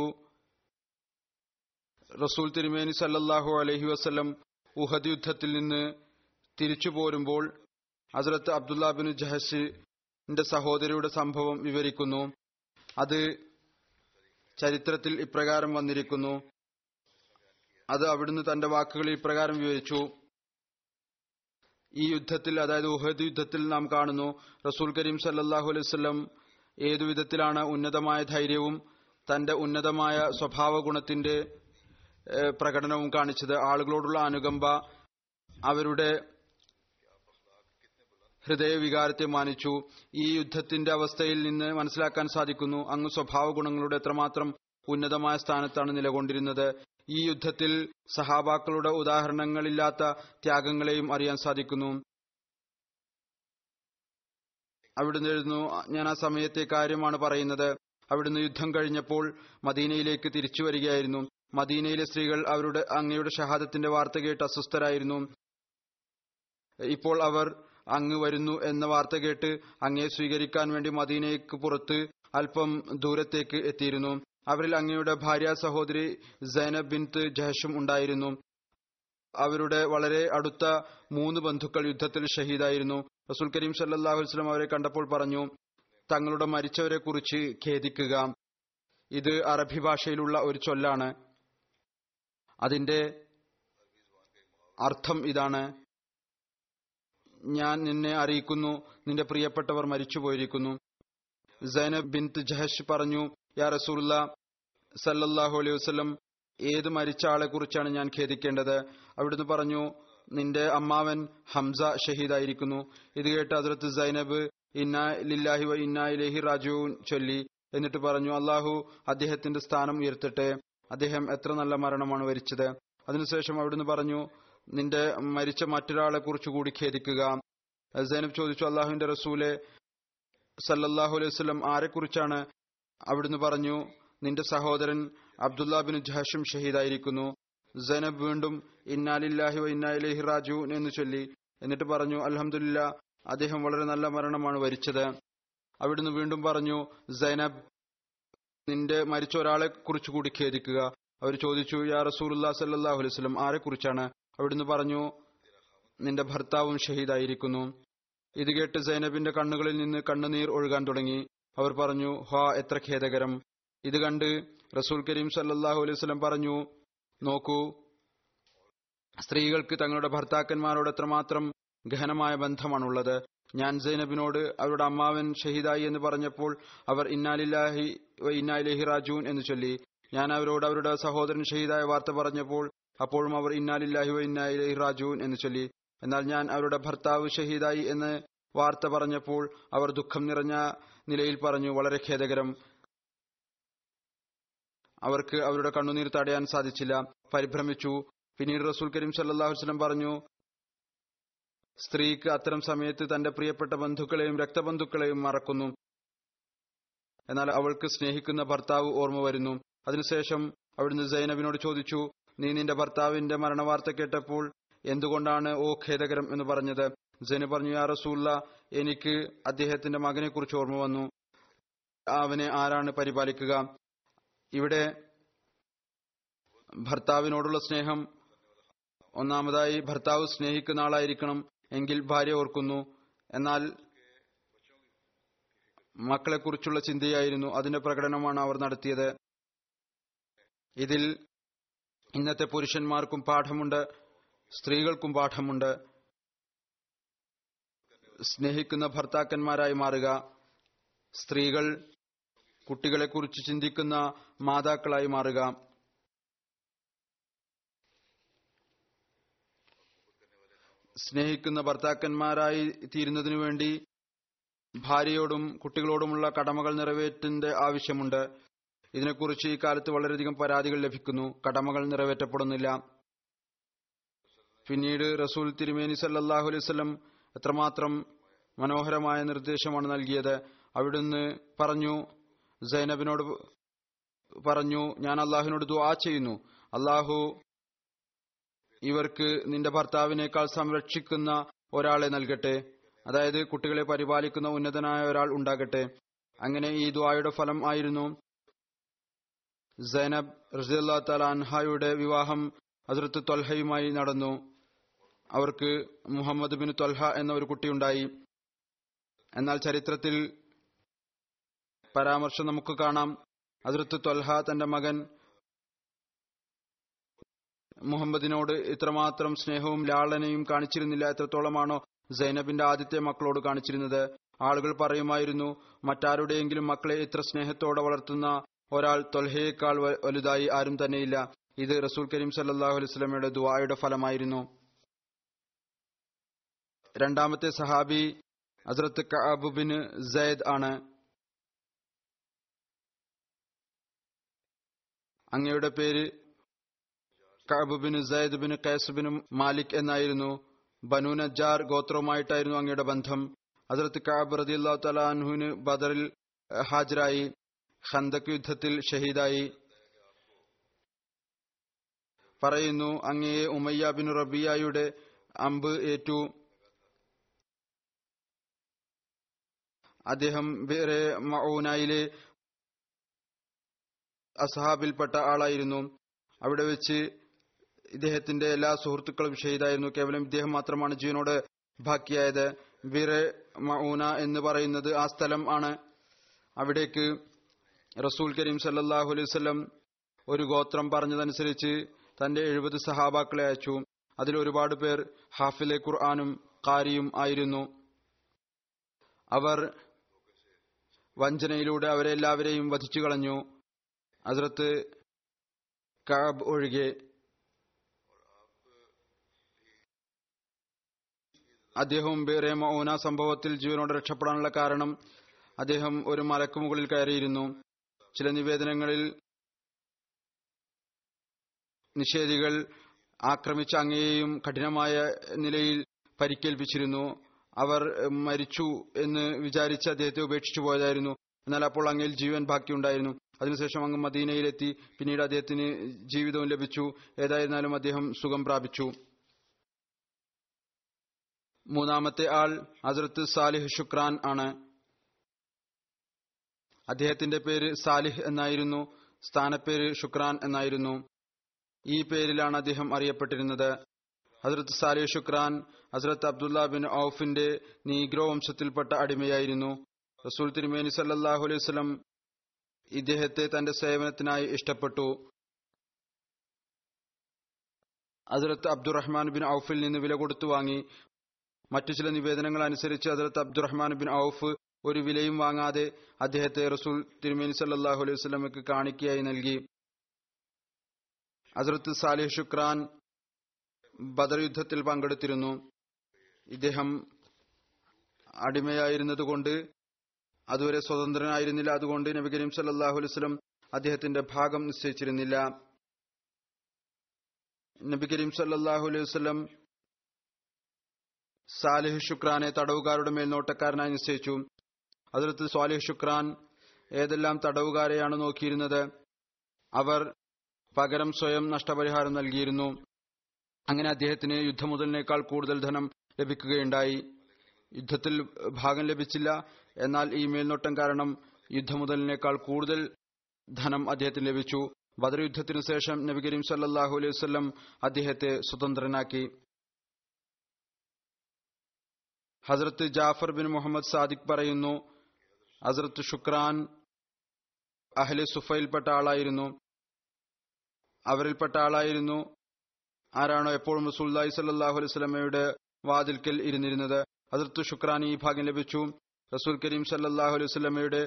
റസൂൽ തിരുമേനി സല്ലല്ലാഹു അലൈഹി വസല്ലം ഉഹദ് യുദ്ധത്തിൽ നിന്ന് തിരിച്ചു പോരുമ്പോൾ ഹസ്രത്ത് അബ്ദുല്ല ബിൻ ജഹസിന്റെ സഹോദരിയുടെ സംഭവം വിവരിക്കുന്നു അത് ചരിത്രത്തിൽ ഇപ്രകാരം വന്നിരിക്കുന്നു അത് അവിടുന്ന് തന്റെ വാക്കുകളിൽ ഇപ്രകാരം വിവരിച്ചു ഈ യുദ്ധത്തിൽ അതായത് ഉഹദ് യുദ്ധത്തിൽ നാം കാണുന്നു റസൂൽ കരീം സല്ലല്ലാഹു അലൈഹി വസല്ലം ഏതു വിധത്തിലാണ് ഉന്നതമായ ധൈര്യവും തന്റെ ഉന്നതമായ സ്വഭാവ ഗുണത്തിന്റെ ഏഹ്, പ്രകടനവും കാണിച്ചത് ആളുകളോടുള്ള അനുകമ്പ അവരുടെ ഹൃദയവികാരത്തെ മാനിച്ചു ഈ യുദ്ധത്തിന്റെ അവസ്ഥയിൽ നിന്ന് മനസ്സിലാക്കാൻ സാധിക്കുന്നു അങ്ങ് സ്വഭാവ ഗുണങ്ങളുടെ എത്രമാത്രം ഉന്നതമായ സ്ഥാനത്താണ് നിലകൊണ്ടിരുന്നത് ഈ യുദ്ധത്തിൽ സഹാബാക്കളുടെ ഉദാഹരണങ്ങളില്ലാത്ത ത്യാഗങ്ങളെയും അറിയാൻ സാധിക്കുന്നു അവിടുന്ന് എഴുതുന്നു ഞാൻ ആ സമയത്തെ കാര്യമാണ് പറയുന്നത് അവിടുന്ന് യുദ്ധം കഴിഞ്ഞപ്പോൾ മദീനയിലേക്ക് തിരിച്ചു വരികയായിരുന്നു മദീനയിലെ സ്ത്രീകൾ അവരുടെ അങ്ങയുടെ ഷഹാദത്തിന്റെ വാർത്ത കേട്ട് അസ്വസ്ഥരായിരുന്നു ഇപ്പോൾ അവർ അങ്ങ് വരുന്നു എന്ന വാർത്ത കേട്ട് അങ്ങയെ സ്വീകരിക്കാൻ വേണ്ടി മദീനയ്ക്ക് പുറത്ത് അല്പം ദൂരത്തേക്ക് എത്തിയിരുന്നു അവരിൽ അങ്ങയുടെ ഭാര്യ സഹോദരി സൈനബ് ബിൻത്ത് ജഹഷും ഉണ്ടായിരുന്നു അവരുടെ വളരെ അടുത്ത മൂന്ന് ബന്ധുക്കൾ യുദ്ധത്തിൽ ഷഹീദായിരുന്നു റസൂൽ കരീം സല്ലാഹു വസ്ലം അവരെ കണ്ടപ്പോൾ പറഞ്ഞു തങ്ങളുടെ മരിച്ചവരെ കുറിച്ച് ഖേദിക്കുക ഇത് അറബി ഭാഷയിലുള്ള ഒരു ചൊല്ലാണ് അതിന്റെ അർത്ഥം ഇതാണ് ഞാൻ നിന്നെ അറിയിക്കുന്നു നിന്റെ പ്രിയപ്പെട്ടവർ മരിച്ചുപോയിരിക്കുന്നു സൈനബ് ബിൻത്ത് ജഹഷ് പറഞ്ഞു യാ റസൂല്ല സല്ലല്ലാഹു അലൈഹി വസല്ലം ഏത് മരിച്ച ആളെ കുറിച്ചാണ് ഞാൻ ഖേദിക്കേണ്ടത് അവിടുന്ന് പറഞ്ഞു നിന്റെ അമ്മാവൻ ഹംസ ഷഹീദായിരിക്കുന്നു ഇത് കേട്ട് ഹസ്രത്ത് സൈനബ് ഇന്ന ലില്ലാഹി വ ഇന്ന ഇലഹി റാജുൻ ചൊല്ലി എന്നിട്ട് പറഞ്ഞു അള്ളാഹു അദ്ദേഹത്തിന്റെ സ്ഥാനം ഉയർത്തട്ടെ അദ്ദേഹം എത്ര നല്ല മരണമാണ് വരിച്ചത് അതിനുശേഷം അവിടുന്ന് പറഞ്ഞു നിന്റെ മരിച്ച മറ്റൊരാളെ കുറിച്ച് കൂടി ഖേദിക്കുക സൈനബ് ചോദിച്ചു അള്ളാഹുവിന്റെ റസൂലെ സല്ലല്ലാഹു അലൈഹി വസല്ലം ആരെക്കുറിച്ചാണ് അവിടുന്ന് പറഞ്ഞു നിന്റെ സഹോദരൻ അബ്ദുല്ല ബിൻ ജഹഷും ഷഹീദായിരിക്കുന്നു സൈനബ് വീണ്ടും ഇന്നാലില്ലാഹി വ ഇന്നാ ഇലൈഹി റാജുൻ എന്ന് ചൊല്ലി എന്നിട്ട് പറഞ്ഞു അൽഹംദുലില്ല അദ്ദേഹം വളരെ നല്ല മരണമാണ് വരിച്ചത് അവിടുന്ന് വീണ്ടും പറഞ്ഞു സൈനബ് നിന്റെ മരിച്ച ഒരാളെ കുറിച്ച് കൂടി ഖേദിക്കുക അവർ ചോദിച്ചു യാ റസൂലുല്ലാ സല്ലാഹു അലൈഹി വസല്ലം ആരെ കുറിച്ചാണ് അവിടുന്ന് പറഞ്ഞു നിന്റെ ഭർത്താവും ഷഹീദായിരിക്കുന്നു ഇത് കേട്ട് സൈനബിന്റെ കണ്ണുകളിൽ നിന്ന് കണ്ണുനീർ ഒഴുകാൻ തുടങ്ങി അവർ പറഞ്ഞു ഹാ എത്ര ഖേദകരം ഇത് കണ്ട് റസൂൽ കരീം സല്ലാഹു അലൈഹി വസല്ലം പറഞ്ഞു നോക്കൂ സ്ത്രീകൾക്ക് തങ്ങളുടെ ഭർത്താക്കന്മാരോട് എത്രമാത്രം ഗഹനമായ ബന്ധമാണുള്ളത് ഞാൻ സൈനബിനോട് അവരുടെ അമ്മാവൻ ഷഹീദായി എന്ന് പറഞ്ഞപ്പോൾ അവർ ഇന്നാലില്ലാഹി ഇന്നാലിഹി റാജൂൻ എന്ന് ചൊല്ലി ഞാൻ അവരോട് അവരുടെ സഹോദരൻ ഷഹീദായ വാർത്ത പറഞ്ഞപ്പോൾ അപ്പോഴും അവർ ഇന്നാലില്ലാഹി ഇന്നാലിഹി റാജൂൻ എന്ന് ചൊല്ലി എന്നാൽ ഞാൻ അവരുടെ ഭർത്താവ് ഷഹീദായി എന്ന് വാർത്ത പറഞ്ഞപ്പോൾ അവർ ദുഃഖം നിറഞ്ഞ നിലയിൽ പറഞ്ഞു വളരെ ഖേദകരം അവർക്ക് അവരുടെ കണ്ണുനീർ തടയാൻ സാധിച്ചില്ല പരിഭ്രമിച്ചു പിന്നീട് റസൂൽ കരീം സല്ലാഹു വസ്ലം പറഞ്ഞു സ്ത്രീക്ക് അത്തരം സമയത്ത് തന്റെ പ്രിയപ്പെട്ട ബന്ധുക്കളെയും രക്തബന്ധുക്കളെയും മറക്കുന്നു എന്നാൽ അവൾക്ക് സ്നേഹിക്കുന്ന ഭർത്താവ് ഓർമ്മ വരുന്നു അതിനുശേഷം അവിടുന്ന് സൈനബിനോട് ചോദിച്ചു നീ നിന്റെ ഭർത്താവിന്റെ മരണവാർത്ത കേട്ടപ്പോൾ എന്തുകൊണ്ടാണ് ഓ ഖേദകരം എന്ന് പറഞ്ഞത് സൈന പറഞ്ഞു യാ റസൂല്ല എനിക്ക് അദ്ദേഹത്തിന്റെ മകനെ കുറിച്ച് ഓർമ്മ വന്നു അവനെ ആരാണ് പരിപാലിക്കുക ഇവിടെ ഭർത്താവിനോടുള്ള സ്നേഹം ഒന്നാമതായി ഭർത്താവ് സ്നേഹിക്കുന്ന ആളായിരിക്കണം എങ്കിൽ ഭാര്യ ഓർക്കുന്നു എന്നാൽ മക്കളെക്കുറിച്ചുള്ള ചിന്തയായിരുന്നു അതിന്റെ പ്രകടനമാണ് അവർ നടത്തിയത് ഇതിൽ ഇന്നത്തെ പുരുഷന്മാർക്കും പാഠമുണ്ട് സ്ത്രീകൾക്കും പാഠമുണ്ട് സ്നേഹിക്കുന്ന ഭർത്താക്കന്മാരായി മാറുക സ്ത്രീകൾ കുട്ടികളെക്കുറിച്ച് ചിന്തിക്കുന്ന മാതാക്കളായി മാറുക സ്നേഹിക്കുന്ന ഭർത്താക്കന്മാരായി തീരുന്നതിനു വേണ്ടി ഭാര്യയോടും കുട്ടികളോടുമുള്ള കടമകൾ നിറവേറ്റേണ്ട ആവശ്യമുണ്ട് ഇതിനെക്കുറിച്ച് ഈ കാലത്ത് വളരെയധികം പരാതികൾ ലഭിക്കുന്നു കടമകൾ നിറവേറ്റപ്പെടുന്നില്ല പിന്നീട് റസൂൽ തിരുമേനി സല്ലാഹു അലൈവല്ലം എത്രമാത്രം മനോഹരമായ നിർദ്ദേശമാണ് നൽകിയത് അവിടുന്ന് പറഞ്ഞു സൈനബിനോട് പറഞ്ഞു ഞാൻ അള്ളാഹുവിനോട് ദുആ ചെയ്യുന്നു അള്ളാഹു ഇവർക്ക് നിന്റെ ഭർത്താവിനേക്കാൾ സംരക്ഷിക്കുന്ന ഒരാളെ നൽകട്ടെ അതായത് കുട്ടികളെ പരിപാലിക്കുന്ന ഉന്നതനായ ഒരാൾ ഉണ്ടാകട്ടെ അങ്ങനെ ഈ ദ്വായുടെ ഫലം ആയിരുന്നു സൈനബ് റസിയുള്ള തല അൻഹായുടെ വിവാഹം ഹസ്രത്ത് ത്വൽഹയുമായി നടന്നു അവർക്ക് മുഹമ്മദ് ബിൻ ത്വൽഹ എന്ന ഒരു കുട്ടിയുണ്ടായി എന്നാൽ ചരിത്രത്തിൽ പരാമർശം നമുക്ക് കാണാം ഹസ്രത്ത് ത്വൽഹ തന്റെ മകൻ മുഹമ്മദിനോട് ഇത്രമാത്രം സ്നേഹവും ലാളനയും കാണിച്ചിരുന്നില്ല എത്രത്തോളമാണോ സൈനബിന്റെ ആദ്യത്തെ മക്കളോട് കാണിച്ചിരുന്നത് ആളുകൾ പറയുമായിരുന്നു മറ്റാരുടെയെങ്കിലും മക്കളെ ഇത്ര സ്നേഹത്തോടെ വളർത്തുന്ന ഒരാൾ തൊൽഹയേക്കാൾ വലുതായി ആരും തന്നെയില്ല ഇത് റസൂൽ കരീം സല്ലാഹു അലൈസ്ലമയുടെ ദുവായുടെ ഫലമായിരുന്നു രണ്ടാമത്തെ സഹാബി ഹസ്രത്ത് കഅബ് ബിൻ സൈദ് ആണ് അങ്ങയുടെ പേര് Kaab bin Zaid bin Qais bin Malik എന്നായിരുന്നു ബനു നജാർ ഗോത്രവുമായിട്ടായിരുന്നു അങ്ങയുടെ ബന്ധം ഹസ്രത്ത് കഅബ് റളിയല്ലാഹു തആല അൻഹുവിന് ബദറിൽ ഹാജരായി ഖന്തക് യുദ്ധത്തിൽ ഷഹീദായി പറയുന്നു അങ്ങയെ ഉമയ്യ ബിൻ റബിയായുടെ അമ്പ് ഏറ്റു അദ്ദേഹം വേറെ മൗനായിലെ അസഹാബിൽപ്പെട്ട ആളായിരുന്നു അവിടെ വെച്ച് ഇദ്ദേഹത്തിന്റെ എല്ലാ സുഹൃത്തുക്കളും ഷഹീദായിരുന്നു കേവലം ഇദ്ദേഹം മാത്രമാണ് ജീവനോട് ബാക്കിയായത് വിറെ മഊന എന്ന് പറയുന്നത് ആ സ്ഥലം ആണ് അവിടേക്ക് റസൂൽ കരീം സല്ലല്ലാഹു അലൈഹി വസല്ലം ഒരു ഗോത്രം പറഞ്ഞതനുസരിച്ച് തന്റെ എഴുപത് സഹാബാക്കളെ അയച്ചു അതിൽ ഒരുപാട് പേർ ഹാഫിലെ ഖുർആാനും കാരിയും ആയിരുന്നു അവർ വഞ്ചനയിലൂടെ അവരെ എല്ലാവരെയും വധിച്ചു കളഞ്ഞു ഹസ്രത്ത് കാബ് ഒഴികെ അദ്ദേഹവും വേറെ മൗന സംഭവത്തിൽ ജീവനോട് രക്ഷപ്പെടാനുള്ള കാരണം അദ്ദേഹം ഒരു മലക്ക് മുകളിൽ കയറിയിരുന്നു ചില നിവേദനങ്ങളിൽ നിഷേധികൾ ആക്രമിച്ച അങ്ങയെയും കഠിനമായ നിലയിൽ പരിക്കേൽപ്പിച്ചിരുന്നു അവർ മരിച്ചു എന്ന് വിചാരിച്ച് അദ്ദേഹത്തെ ഉപേക്ഷിച്ചു പോയതായിരുന്നു എന്നാൽ അപ്പോൾ അങ്ങയിൽ ജീവൻ ബാക്കിയുണ്ടായിരുന്നു അതിനുശേഷം അങ്ങ് മദീനയിലെത്തി പിന്നീട് അദ്ദേഹത്തിന് ജീവിതവും ലഭിച്ചു ഏതായിരുന്നാലും അദ്ദേഹം സുഖം പ്രാപിച്ചു മൂന്നാമത്തെ ആൾ ഹസ്രത്ത് സാലിഹ് ഷുക്രാൻ ആണ് അദ്ദേഹത്തിന്റെ പേര് സാലിഹ് എന്നായിരുന്നു സ്ഥാനപ്പേര് ഷുക്രാൻ എന്നായിരുന്നു ഈ പേരിലാണ് അദ്ദേഹം അറിയപ്പെട്ടിരുന്നത് ഹസ്രത്ത് Salih Shukran Hazrat Abdullah bin ഔഫിന്റെ നീഗ്രോ വംശത്തിൽപ്പെട്ട അടിമയായിരുന്നു റസൂൽ തിരുമേനി സല്ലാഹു അലൈഹി വസല്ലം ഇദ്ദേഹത്തെ തന്റെ സേവനത്തിനായി ഇഷ്ടപ്പെട്ടു ഹസ്രത്ത് അബ്ദുറഹ്മാൻ ബിൻ ഔഫിൽ നിന്ന് വില കൊടുത്തു വാങ്ങി മറ്റു ചില നിവേദനങ്ങൾ അനുസരിച്ച് ഹസ്രത്ത് അബ്ദുറഹ്മാൻ ബിൻ ഔഫ് ഒരു വിലയും വാങ്ങാതെ അദ്ദേഹത്തെ റസൂൽ തിരുമേനി സല്ലാഹു അലൈഹി വസ്ലമക്ക് കാണിക്കയായി നൽകി ഹസ്രത്ത് സാലിഹ് ഷുക്രാൻ ബദർ യുദ്ധത്തിൽ പങ്കെടുത്തിരുന്നു ഇദ്ദേഹം അടിമയായിരുന്നതുകൊണ്ട് അതുവരെ സ്വതന്ത്രനായിരുന്നില്ല അതുകൊണ്ട് നബി കരീം സല്ലാഹു അലൈഹി വസല്ലം അദ്ദേഹത്തിന്റെ ഭാഗം നിശ്ചയിച്ചിരുന്നില്ല നബി കരീം സല്ലാഹു അലൈഹി വസല്ലം സാലിഹ് ഷുക്രാനെ തടവുകാരുടെ മേൽനോട്ടക്കാരനായി നിശ്ചയിച്ചു അതിർത്ത് സ്വാലിഹ് ഷുക്രാൻ ഏതെല്ലാം തടവുകാരെയാണ് നോക്കിയിരുന്നത് അവർ പകരം സ്വയം നഷ്ടപരിഹാരം നൽകിയിരുന്നു അങ്ങനെ അദ്ദേഹത്തിന് യുദ്ധമുതലിനേക്കാൾ കൂടുതൽ ധനം ലഭിക്കുകയുണ്ടായി യുദ്ധത്തിൽ ഭാഗം ലഭിച്ചില്ല എന്നാൽ ഈ മേൽനോട്ടം കാരണം യുദ്ധമുതലിനേക്കാൾ കൂടുതൽ ധനം അദ്ദേഹത്തിന് ലഭിച്ചു ബദർ യുദ്ധത്തിനു ശേഷം നബി കരീം സല്ലാഹു അലൈഹി വസ്ലം അദ്ദേഹത്തെ സ്വതന്ത്രനാക്കി ഹസ്രത്ത് ജാഫർ ബിൻ മുഹമ്മദ് സാദിഖ് പറയുന്നു ഹസ്രത്ത് ഷുക്രാൻ അഹ്ലെ സുഫയിൽപ്പെട്ട ആളായിരുന്നു അവരിൽപ്പെട്ട ആളായിരുന്നു ആരാണോ എപ്പോഴും റസൂല്ലായി സല്ലാഹു അലൈഹി സ്വലമയുടെ വാതിൽക്കൽ ഇരുന്നിരുന്നത് ഹസ്രത്ത് ഷുക്രാൻ ഈ ഭാഗ്യം ലഭിച്ചു റസൂൽ കരീം സല്ലാഹു അലൈഹി സ്വലമയുടെ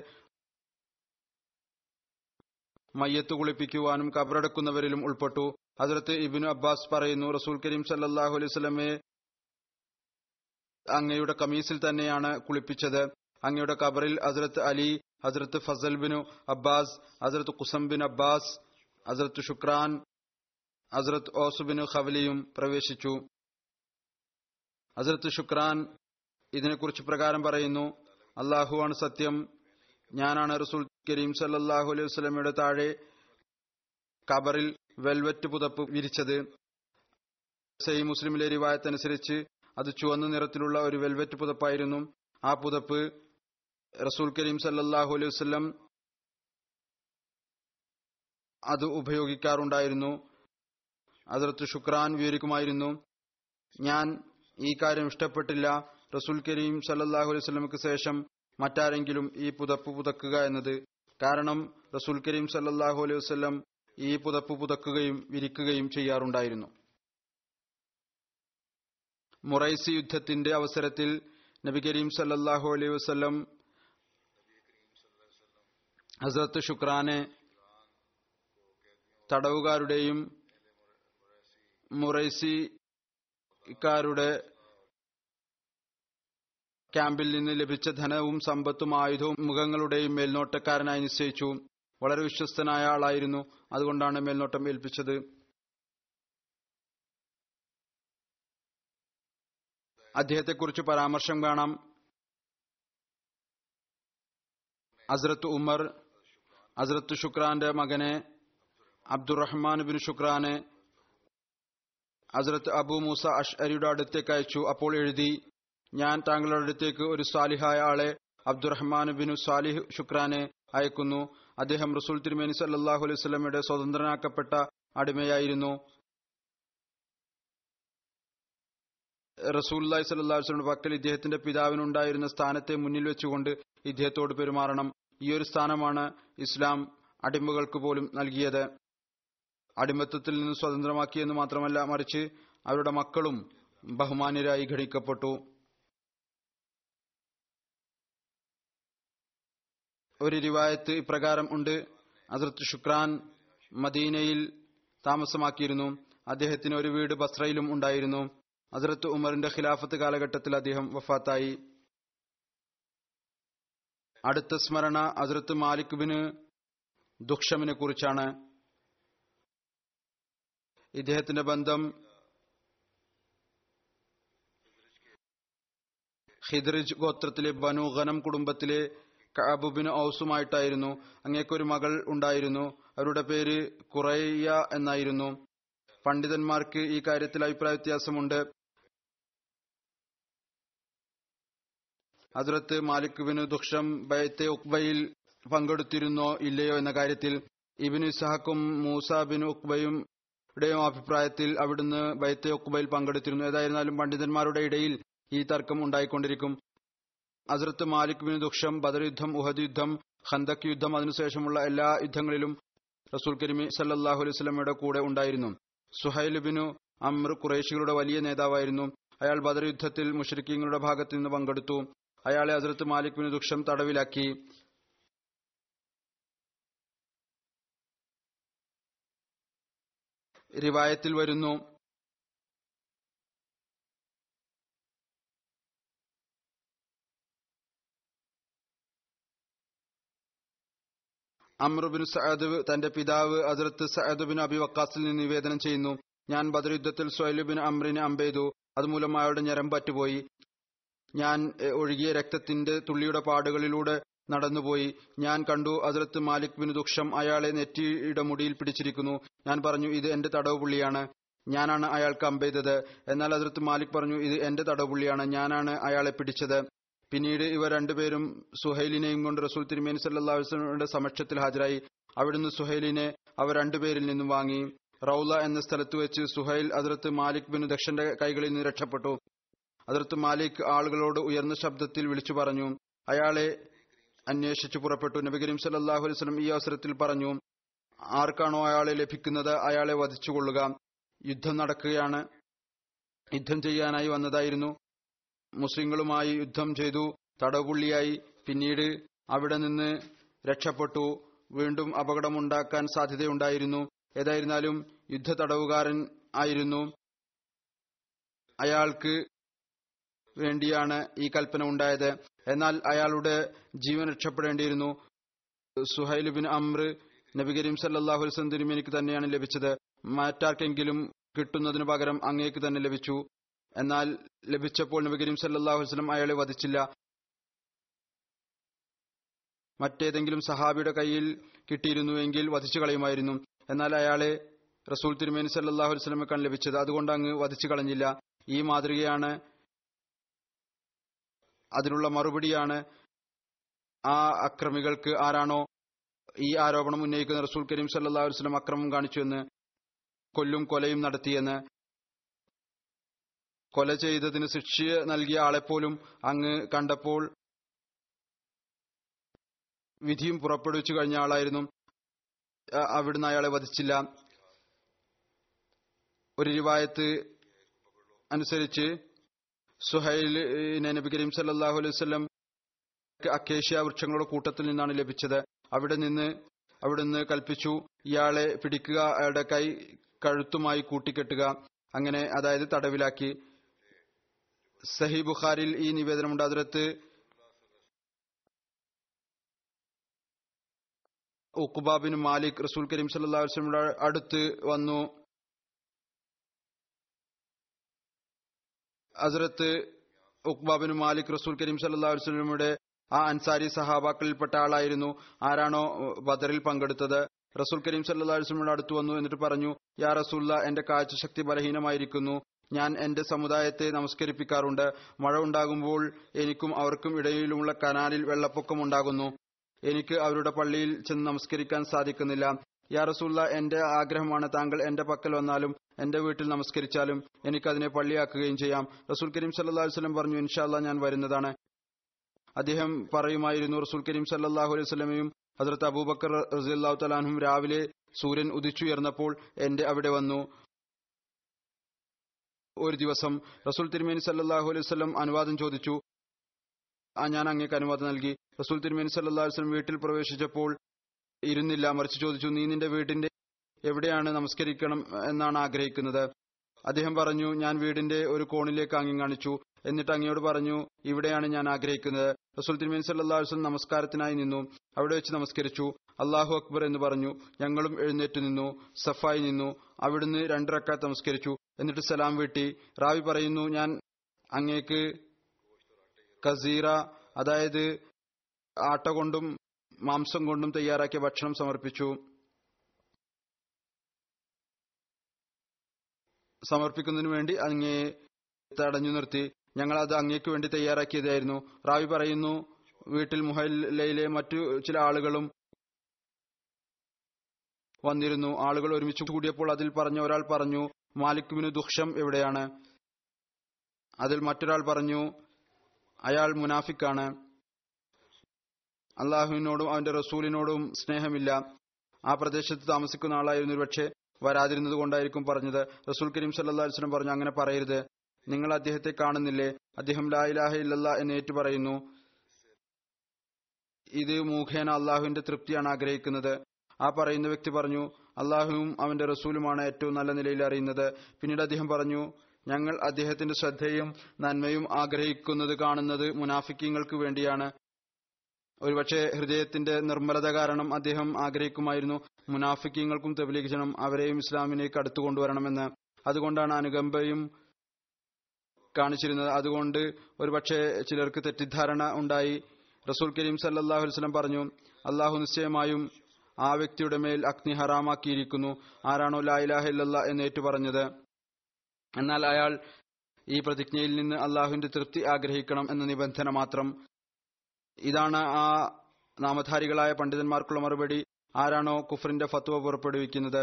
മയ്യത്ത് കുളിപ്പിക്കുവാനും കബറടക്കുന്നവരിലും ഉൾപ്പെട്ടു ഹസ്രത്ത് ഇബിനു അബ്ബാസ് പറയുന്നു റസൂൽ കരീം സല്ലാഹു അലൈഹി സ്വലമയെ അങ്ങയുടെ കമീസിൽ തന്നെയാണ് കുളിപ്പിച്ചത് അങ്ങയുടെ കബറിൽ ഹസ്രത്ത് അലി ഹസ്രത്ത് ഫസൽ ബിനു അബ്ബാസ് ഹസ്രത്ത് കുസം ബിൻ അബ്ബാസ് ഹസ്രത്ത് ഷുക്രാൻ ഹസ്രത്ത് ഓസുബിനു ഖവലിയും പ്രവേശിച്ചു ഹസ്രത്ത് ഷുക്രാൻ ഇതിനെക്കുറിച്ച് പ്രകാരം പറയുന്നു അള്ളാഹുവാണ് സത്യം ഞാനാണ് റസൂൽ കരീം സല്ലാഹു അലൈഹി വസ്ലമയുടെ താഴെ കബറിൽ വെൽവെറ്റ് പുതപ്പ് വിരിച്ചത് സൈ മുസ്ലിമിലെ റിവായത്തനുസരിച്ച് അത് ചുവന്ന നിറത്തിലുള്ള ഒരു വെൽവെറ്റ് പുതപ്പായിരുന്നു ആ പുതപ്പ് റസൂൽ കരീം സല്ലാഹു അലൈഹി വസ്ലം അത് ഉപയോഗിക്കാറുണ്ടായിരുന്നു അതിർത്ത് ഷുക്രാൻ വിവരിക്കുമായിരുന്നു ഞാൻ ഈ കാര്യം ഇഷ്ടപ്പെട്ടില്ല റസൂൽ കരീം സല്ലാഹു അലൈഹി സ്വലമക്ക് ശേഷം മറ്റാരെങ്കിലും ഈ പുതപ്പ് പുതക്കുക എന്നത് കാരണം റസൂൽ കരീം സല്ലാഹു അലൈഹി വസ്ലം ഈ പുതപ്പ് പുതക്കുകയും വിരിക്കുകയും ചെയ്യാറുണ്ടായിരുന്നു മൊറൈസി യുദ്ധത്തിന്റെ അവസരത്തിൽ നബി കരീം സല്ലാഹു അലൈഹി വസ്ലം ഹസരത്ത് ഷുക്രാനെ തടവുകാരുടെയും മുറൈസിക്കാരുടെ ക്യാമ്പിൽ നിന്ന് ലഭിച്ച ധനവും സമ്പത്തും ആയുധവും മുഖങ്ങളുടെയും മേൽനോട്ടക്കാരനായി നിശ്ചയിച്ചു വളരെ വിശ്വസ്തനായ ആളായിരുന്നു അതുകൊണ്ടാണ് മേൽനോട്ടം ഏൽപ്പിച്ചത് അദ്ദേഹത്തെക്കുറിച്ച് പരാമർശം കാണാം അസ്രത്ത് ഉമർ അസ്രത്ത് ഷുക്രാന്റെ മകനെ അബ്ദുറഹ്മാൻ ബിൻ ഷുക്രാനെ ഹസ്രത്ത് അബു മൂസ അഷ്അരിയുടെ അടുത്തേക്ക് അയച്ചു അപ്പോൾ എഴുതി ഞാൻ താങ്കളുടെ അടുത്തേക്ക് ഒരു സാലിഹായ ആളെ അബ്ദുറഹ്മാൻ ബിൻ സാലിഹ് ഷുക്രാനെ അയക്കുന്നു അദ്ദേഹം റസൂൽ തിരുമേനി സല്ലാഹു അലൈഹി സ്വലമയുടെ സ്വതന്ത്രനാക്കപ്പെട്ട അടിമയായിരുന്നു റസൂല്ലായി സല്ലാഹു വസ്ലമിന്റെ പക്കൽ ഇദ്ദേഹത്തിന്റെ പിതാവിനുണ്ടായിരുന്ന സ്ഥാനത്തെ മുന്നിൽ വെച്ചുകൊണ്ട് ഇദ്ദേഹത്തോട് പെരുമാറണം ഈ ഒരു സ്ഥാനമാണ് ഇസ്ലാം അടിമകൾക്ക് പോലും നൽകിയത് അടിമത്തത്തിൽ നിന്ന് സ്വതന്ത്രമാക്കിയെന്ന് മാത്രമല്ല മറിച്ച് അവരുടെ മക്കളും ബഹുമാന്യരായി ഗണിക്കപ്പെട്ടു ഒരു റിവായത്ത് ഇപ്രകാരം ഉണ്ട് ഹസ്രത്ത് ഷുക്രാൻ മദീനയിൽ താമസമാക്കിയിരുന്നു അദ്ദേഹത്തിന് ഒരു വീട് ബസ്രയിലും ഉണ്ടായിരുന്നു ഹസ്രത്ത് ഉമറിന്റെ ഖിലാഫത്ത് കാലഘട്ടത്തിൽ അദ്ദേഹം വഫാത്തായി അടുത്ത സ്മരണ ഹസ്രത്ത് മാലിക് ബിന് ദുക്ഷമിനെ കുറിച്ചാണ് ഇദ്ദേഹത്തിന്റെ ബന്ധം ഹിദ്രിജ് ഗോത്രത്തിലെ ബനു ഖനം കുടുംബത്തിലെ കഅബുബിന് ഔസുമായിട്ടായിരുന്നു അങ്ങേക്കൊരു മകൾ ഉണ്ടായിരുന്നു അവരുടെ പേര് കുറയ്യ എന്നായിരുന്നു പണ്ഡിതന്മാർക്ക് ഈ കാര്യത്തിൽ അഭിപ്രായ വ്യത്യാസമുണ്ട് ഹസ്രത്ത് മാലിക് ബിന് ദുഷം ബൈത്തെ ഉക്ബയിൽ പങ്കെടുത്തിരുന്നോ ഇല്ലയോ എന്ന കാര്യത്തിൽ ഇബിൻ ഇസഹക്കും മൂസ ബിൻ ഉക്ബയും യുടെയും അഭിപ്രായത്തിൽ അവിടുന്ന് ബൈത്തെ ഉക്ബയിൽ പങ്കെടുത്തിരുന്നു ഏതായിരുന്നാലും പണ്ഡിതന്മാരുടെ ഇടയിൽ ഈ തർക്കം ഉണ്ടായിക്കൊണ്ടിരിക്കും ഹസ്രത്ത് മാലിക് ബിൻ ദുഷം ബദർ യുദ്ധം ഉഹദ് യുദ്ധം ഖന്തക് യുദ്ധം അതിനുശേഷമുള്ള എല്ലാ യുദ്ധങ്ങളിലും റസൂൽ കരീമി സല്ലാഹു അലൈഹി സ്വലമയുടെ കൂടെ ഉണ്ടായിരുന്നു സുഹൈൽ ബിനു അമ്ര ഖുറേഷികളുടെ വലിയ നേതാവായിരുന്നു അയാൾ ബദർ യുദ്ധത്തിൽ മുഷരിക്കീങ്ങളുടെ ഭാഗത്ത് നിന്ന് പങ്കെടുത്തു അയാളെ ഹസ്രത്ത് മാലിക് ബിൻ ദുഷം തടവിലാക്കി റിവായത്തിൽ വരുന്നു അമ്രുബിൻ സഅദ് തന്റെ പിതാവ് ഹസ്രത്ത് സഅദ് ബിൻ അബി വക്കാസിൽ നിന്ന് നിവേദനം ചെയ്യുന്നു ഞാൻ ബദർ യുദ്ധത്തിൽ സൊയലുബിൻ അമ്രിനെ അമ്പെയ്തു അതുമൂലം അയാളുടെ ഞരം പറ്റുപോയി ഞാൻ എ, ഒഴുകിയ രക്തത്തിന്റെ തുള്ളിയുടെ പാടുകളിലൂടെ നടന്നുപോയി ഞാൻ കണ്ടു ഹസ്രത്ത് മാലിക് ബിൻ ദുക്ഷം അയാളെ നെറ്റിയുടെ മുടിയിൽ പിടിച്ചിരിക്കുന്നു ഞാൻ പറഞ്ഞു ഇത് എന്റെ തടവ് പുള്ളിയാണ് ഞാനാണ് അയാൾക്ക് അമ്പെയ്തത് എന്നാൽ ഹസ്രത്ത് മാലിക് പറഞ്ഞു ഇത് എന്റെ തടവ് പുള്ളിയാണ് ഞാനാണ് അയാളെ പിടിച്ചത് പിന്നീട് ഇവർ രണ്ടുപേരും സുഹൈലിനെയും കൊണ്ട് റസൂൽ തിരുമേനി സല്ലല്ലാഹു അലൈഹി വസല്ലമയുടെ സമക്ഷത്തിൽ ഹാജരായി അവിടുന്ന് സുഹൈലിനെ അവർ രണ്ടുപേരിൽ നിന്നും വാങ്ങി റൌല എന്ന സ്ഥലത്ത് വെച്ച് സുഹൈൽ ഹസ്രത്ത് മാലിക് ബിൻ ദക്ഷന്റെ കൈകളിൽ നിന്ന് രക്ഷപ്പെട്ടു ഹസ്രത്ത് മാലിക് ആളുകളോട് ഉയർന്ന ശബ്ദത്തിൽ വിളിച്ചു പറഞ്ഞു അയാളെ അന്വേഷിച്ചു പുറപ്പെട്ടു നബി കരീം സല്ലല്ലാഹു അലൈഹി വസല്ലം ഈ അവസരത്തിൽ പറഞ്ഞു ആർക്കാണോ അയാളെ ലഭിക്കുന്നത് അയാളെ വധിച്ചുകൊള്ളുക യുദ്ധം നടക്കുകയാണ് യുദ്ധം ചെയ്യാനായി വന്നതായിരുന്നു മുസ്ലിങ്ങളുമായി യുദ്ധം ചെയ്തു തടവുപുള്ളിയായി പിന്നീട് അവിടെ നിന്ന് രക്ഷപ്പെട്ടു വീണ്ടും അപകടമുണ്ടാക്കാൻ സാധ്യതയുണ്ടായിരുന്നു ഏതായിരുന്നാലും യുദ്ധ തടവുകാരൻ ആയിരുന്നു അയാൾക്ക് വേണ്ടിയാണ് ഈ കൽപ്പന ഉണ്ടായത് എന്നാൽ അയാളുടെ ജീവൻ രക്ഷപ്പെടേണ്ടിയിരുന്നു സുഹൈൽ ബിൻ അമ്ര നബി കരീം സല്ലല്ലാഹു അലൈഹി വസല്ലം തിരുമേനിക്ക് തന്നെയാണ് ലഭിച്ചത് മറ്റാർക്കെങ്കിലും കിട്ടുന്നതിനു പകരം അങ്ങേക്ക് തന്നെ ലഭിച്ചു എന്നാൽ ലഭിച്ചപ്പോൾ നബി കരീം സല്ലല്ലാഹു അലൈഹി വസല്ലം അയാളെ വധിച്ചില്ല മറ്റേതെങ്കിലും സഹാബിയുടെ കയ്യിൽ കിട്ടിയിരുന്നുവെങ്കിൽ വധിച്ചു കളയുമായിരുന്നു എന്നാൽ അയാളെ റസൂൽ തിരുമേനി സല്ലല്ലാഹു അലൈഹി വസല്ലമക്കാണ് ലഭിച്ചത് അതുകൊണ്ട് അങ്ങ് വധിച്ചു കളഞ്ഞില്ല ഈ മാതൃകയാണ് അതിനുള്ള മറുപടിയാണ് ആ അക്രമികൾക്ക് ആരാണോ ഈ ആരോപണം ഉന്നയിക്കുന്ന റസൂൽ കരീം സല്ലല്ലാഹു അലൈഹി വസല്ലം അക്രമം കാണിച്ചുവെന്ന് കൊല്ലും കൊലയും നടത്തിയെന്ന് കൊല ചെയ്തതിന് ശിക്ഷ നൽകിയ ആളെപ്പോലും അങ്ങ് കണ്ടപ്പോൾ വിധിയും പുറപ്പെടുവിച്ചു കഴിഞ്ഞ ആളായിരുന്നു അ- അവിടുന്ന് അയാളെ വധിച്ചില്ല ഒരു റിവായത്ത് അനുസരിച്ച് സുഹൈലിനെ നബി കരീം സല്ലല്ലാഹു അലൈഹി വസല്ലം അക്കേഷ്യ വൃക്ഷങ്ങളുടെ കൂട്ടത്തിൽ നിന്നാണ് ലഭിച്ചത് അവിടെ നിന്ന് അവിടുന്ന് കൽപ്പിച്ചു ഇയാളെ പിടിക്കുക അയാളുടെ കൈ കഴുത്തുമായി കൂട്ടിക്കെട്ടുക അങ്ങനെ അതായത് തടവിലാക്കി സഹി ബുഖാരിൽ ഈ നിവേദനമുണ്ട് അതിരത്ത് ഉക്കുബാബിൻ മാലിക് റസൂൽ കരീം സല്ലല്ലാഹു അലൈഹി വസല്ലമയുടെ അടുത്ത് വന്നു ഹസ്രത്ത് ഉക്ബാബിൻ മാലിക് റസൂൽ കരീം സല്ലല്ലാഹു അലൈഹി വസല്ലമയുടെ ആ അൻസാരി സഹാബാക്കളിൽപ്പെട്ട ആളായിരുന്നു ആരാണോ ബദറിൽ പങ്കെടുത്തത് റസൂൽ കരീം സല്ലല്ലാഹു അലൈഹി വസല്ലമയുടെ അടുത്ത് വന്നു എന്നിട്ട് പറഞ്ഞു യാ റസൂല്ല എന്റെ കാഴ്ചശക്തി ബലഹീനമായിരിക്കുന്നു ഞാൻ എന്റെ സമുദായത്തെ നമസ്കരിപ്പിക്കാറുണ്ട് മഴ ഉണ്ടാകുമ്പോൾ എനിക്കും അവർക്കും ഇടയിലുമുള്ള കനാലിൽ വെള്ളപ്പൊക്കം ഉണ്ടാകുന്നു എനിക്ക് അവരുടെ പള്ളിയിൽ ചെന്ന് നമസ്കരിക്കാൻ സാധിക്കുന്നില്ല യാ റസൂല്ല എന്റെ ആഗ്രഹമാണ് താങ്കൾ എന്റെ പക്കൽ വന്നാലും എന്റെ വീട്ടിൽ നമസ്കരിച്ചാലും എനിക്കതിനെ പള്ളിയാക്കുകയും ചെയ്യാം റസൂൽ കരീം സല്ലല്ലാഹു അലൈഹി വസല്ലം പറഞ്ഞു ഇൻഷാല്ല ഞാൻ വരുന്നതാണ് അദ്ദേഹം പറയുമായിരുന്നു റസൂൽ കരീം സല്ലല്ലാഹു അലൈഹി വസല്ലമയും ഹസ്രത്ത് അബൂബക്കർ റളിയല്ലാഹു തലാൻഹും രാവിലെ സൂര്യൻ ഉദിച്ചുയർന്നപ്പോൾ എന്റെ അവിടെ വന്നു ഒരു ദിവസം റസൂൽ തിരുമേനി സല്ലല്ലാഹു അലൈഹി വസല്ലം അനുവാദം ചോദിച്ചു ആ ഞാൻ അങ്ങേക്ക് അനുവാദം നൽകി റസൂൽ തിരുമേനി സല്ലല്ലാഹു അലൈഹി വസല്ലം വീട്ടിൽ പ്രവേശിച്ചപ്പോൾ ഇരുന്നില്ല മറിച്ച് ചോദിച്ചു നീ നിന്റെ വീടിന്റെ എവിടെയാണ് നമസ്കരിക്കണം എന്നാണ് ആഗ്രഹിക്കുന്നത് അദ്ദേഹം പറഞ്ഞു ഞാൻ വീടിന്റെ ഒരു കോണിലേക്ക് അങ്ങി കാണിച്ചു എന്നിട്ട് അങ്ങയോട് പറഞ്ഞു ഇവിടെയാണ് ഞാൻ ആഗ്രഹിക്കുന്നത് റസൂൽ തിരുമേനി സല്ലല്ലാഹു അലൈഹി വസല്ലം നമസ്കാരത്തിനായി നിന്നു അവിടെ വെച്ച് നമസ്കരിച്ചു അള്ളാഹു അക്ബർ എന്ന് പറഞ്ഞു ഞങ്ങളും എഴുന്നേറ്റ് നിന്നു സഫായി നിന്നു അവിടുന്ന് രണ്ട് റക്കാത്ത് നമസ്കരിച്ചു എന്നിട്ട് സലാം വീട്ടി റാവി പറയുന്നു ഞാൻ അങ്ങേക്ക് കസീറ അതായത് ആട്ട കൊണ്ടും മാംസം കൊണ്ടും തയ്യാറാക്കിയ ഭക്ഷണം സമർപ്പിച്ചു സമർപ്പിക്കുന്നതിനു വേണ്ടി അങ്ങയെ തടഞ്ഞു നിർത്തി ഞങ്ങൾ അത് അങ്ങേക്ക് വേണ്ടി തയ്യാറാക്കിയതായിരുന്നു റാവി പറയുന്നു വീട്ടിൽ മുഹല്ലയിലെ മറ്റു ചില ആളുകളും വന്നിരുന്നു ആളുകൾ ഒരുമിച്ച് കൂടിയപ്പോൾ അതിൽ പറഞ്ഞ ഒരാൾ പറഞ്ഞു മാലിക്കുവിന് ദുഃഷം എവിടെയാണ് അതിൽ മറ്റൊരാൾ പറഞ്ഞു അയാൾ മുനാഫിക്കാണ് അള്ളാഹുവിനോടും അവന്റെ റസൂലിനോടും സ്നേഹമില്ല ആ പ്രദേശത്ത് താമസിക്കുന്ന ആളായിരുന്നു ഒരുപക്ഷെ വരാതിരുന്നത് കൊണ്ടായിരിക്കും പറഞ്ഞത് റസൂൽ കരീം സല്ലല്ലാഹു അലൈഹി വസല്ലം പറഞ്ഞു അങ്ങനെ പറയരുത് നിങ്ങൾ അദ്ദേഹത്തെ കാണുന്നില്ലേ അദ്ദേഹം ലാ ഇലാഹ ഇല്ലല്ലാ എന്ന് ഏറ്റു പറയുന്നു ഇത് മുഖേന അള്ളാഹുവിന്റെ തൃപ്തിയാണ് ആഗ്രഹിക്കുന്നത് ആ പറയുന്ന വ്യക്തി പറഞ്ഞു അള്ളാഹുവും അവന്റെ റസൂലുമാണ് ഏറ്റവും നല്ല നിലയിൽ അറിയുന്നത് പിന്നീട് അദ്ദേഹം പറഞ്ഞു ഞങ്ങൾ അദ്ദേഹത്തിന്റെ ശ്രദ്ധയും നന്മയും ആഗ്രഹിക്കുന്നത് കാണുന്നത് മുനാഫിക്കങ്ങൾക്ക് വേണ്ടിയാണ് ഒരുപക്ഷെ ഹൃദയത്തിന്റെ നിർമ്മലത കാരണം അദ്ദേഹം ആഗ്രഹിക്കുമായിരുന്നു മുനാഫിക്കങ്ങൾക്കും തബ്ലീഗ് ചെയ്യണം അവരെയും ഇസ്ലാമിലേക്ക് അടുത്തു കൊണ്ടുവരണമെന്ന് അതുകൊണ്ടാണ് അനുകമ്പയും കാണിച്ചിരുന്നത് അതുകൊണ്ട് ഒരുപക്ഷെ ചിലർക്ക് തെറ്റിദ്ധാരണ ഉണ്ടായി റസൂൽ കരീം സല്ലല്ലാഹു അലൈഹി വസല്ലം പറഞ്ഞു അള്ളാഹു നിശ്ചയമായും ആ വ്യക്തിയുടെ മേൽ അഗ്നി ഹറാമാക്കിയിരിക്കുന്നു ആരാണോ ലാ ഇലാഹ ഇല്ലല്ലാ എന്ന് ഏറ്റു പറഞ്ഞത് എന്നാൽ അയാൾ ഈ പ്രതിജ്ഞയിൽ നിന്ന് അള്ളാഹുവിന്റെ തൃപ്തി ആഗ്രഹിക്കണം എന്ന നിബന്ധന മാത്രം ഇതാണ് ആ നാമധാരികളായ പണ്ഡിതന്മാർക്കുള്ള മറുപടി ആരാണോ കുഫറിന്റെ ഫത്വ പുറപ്പെടുവിക്കുന്നത്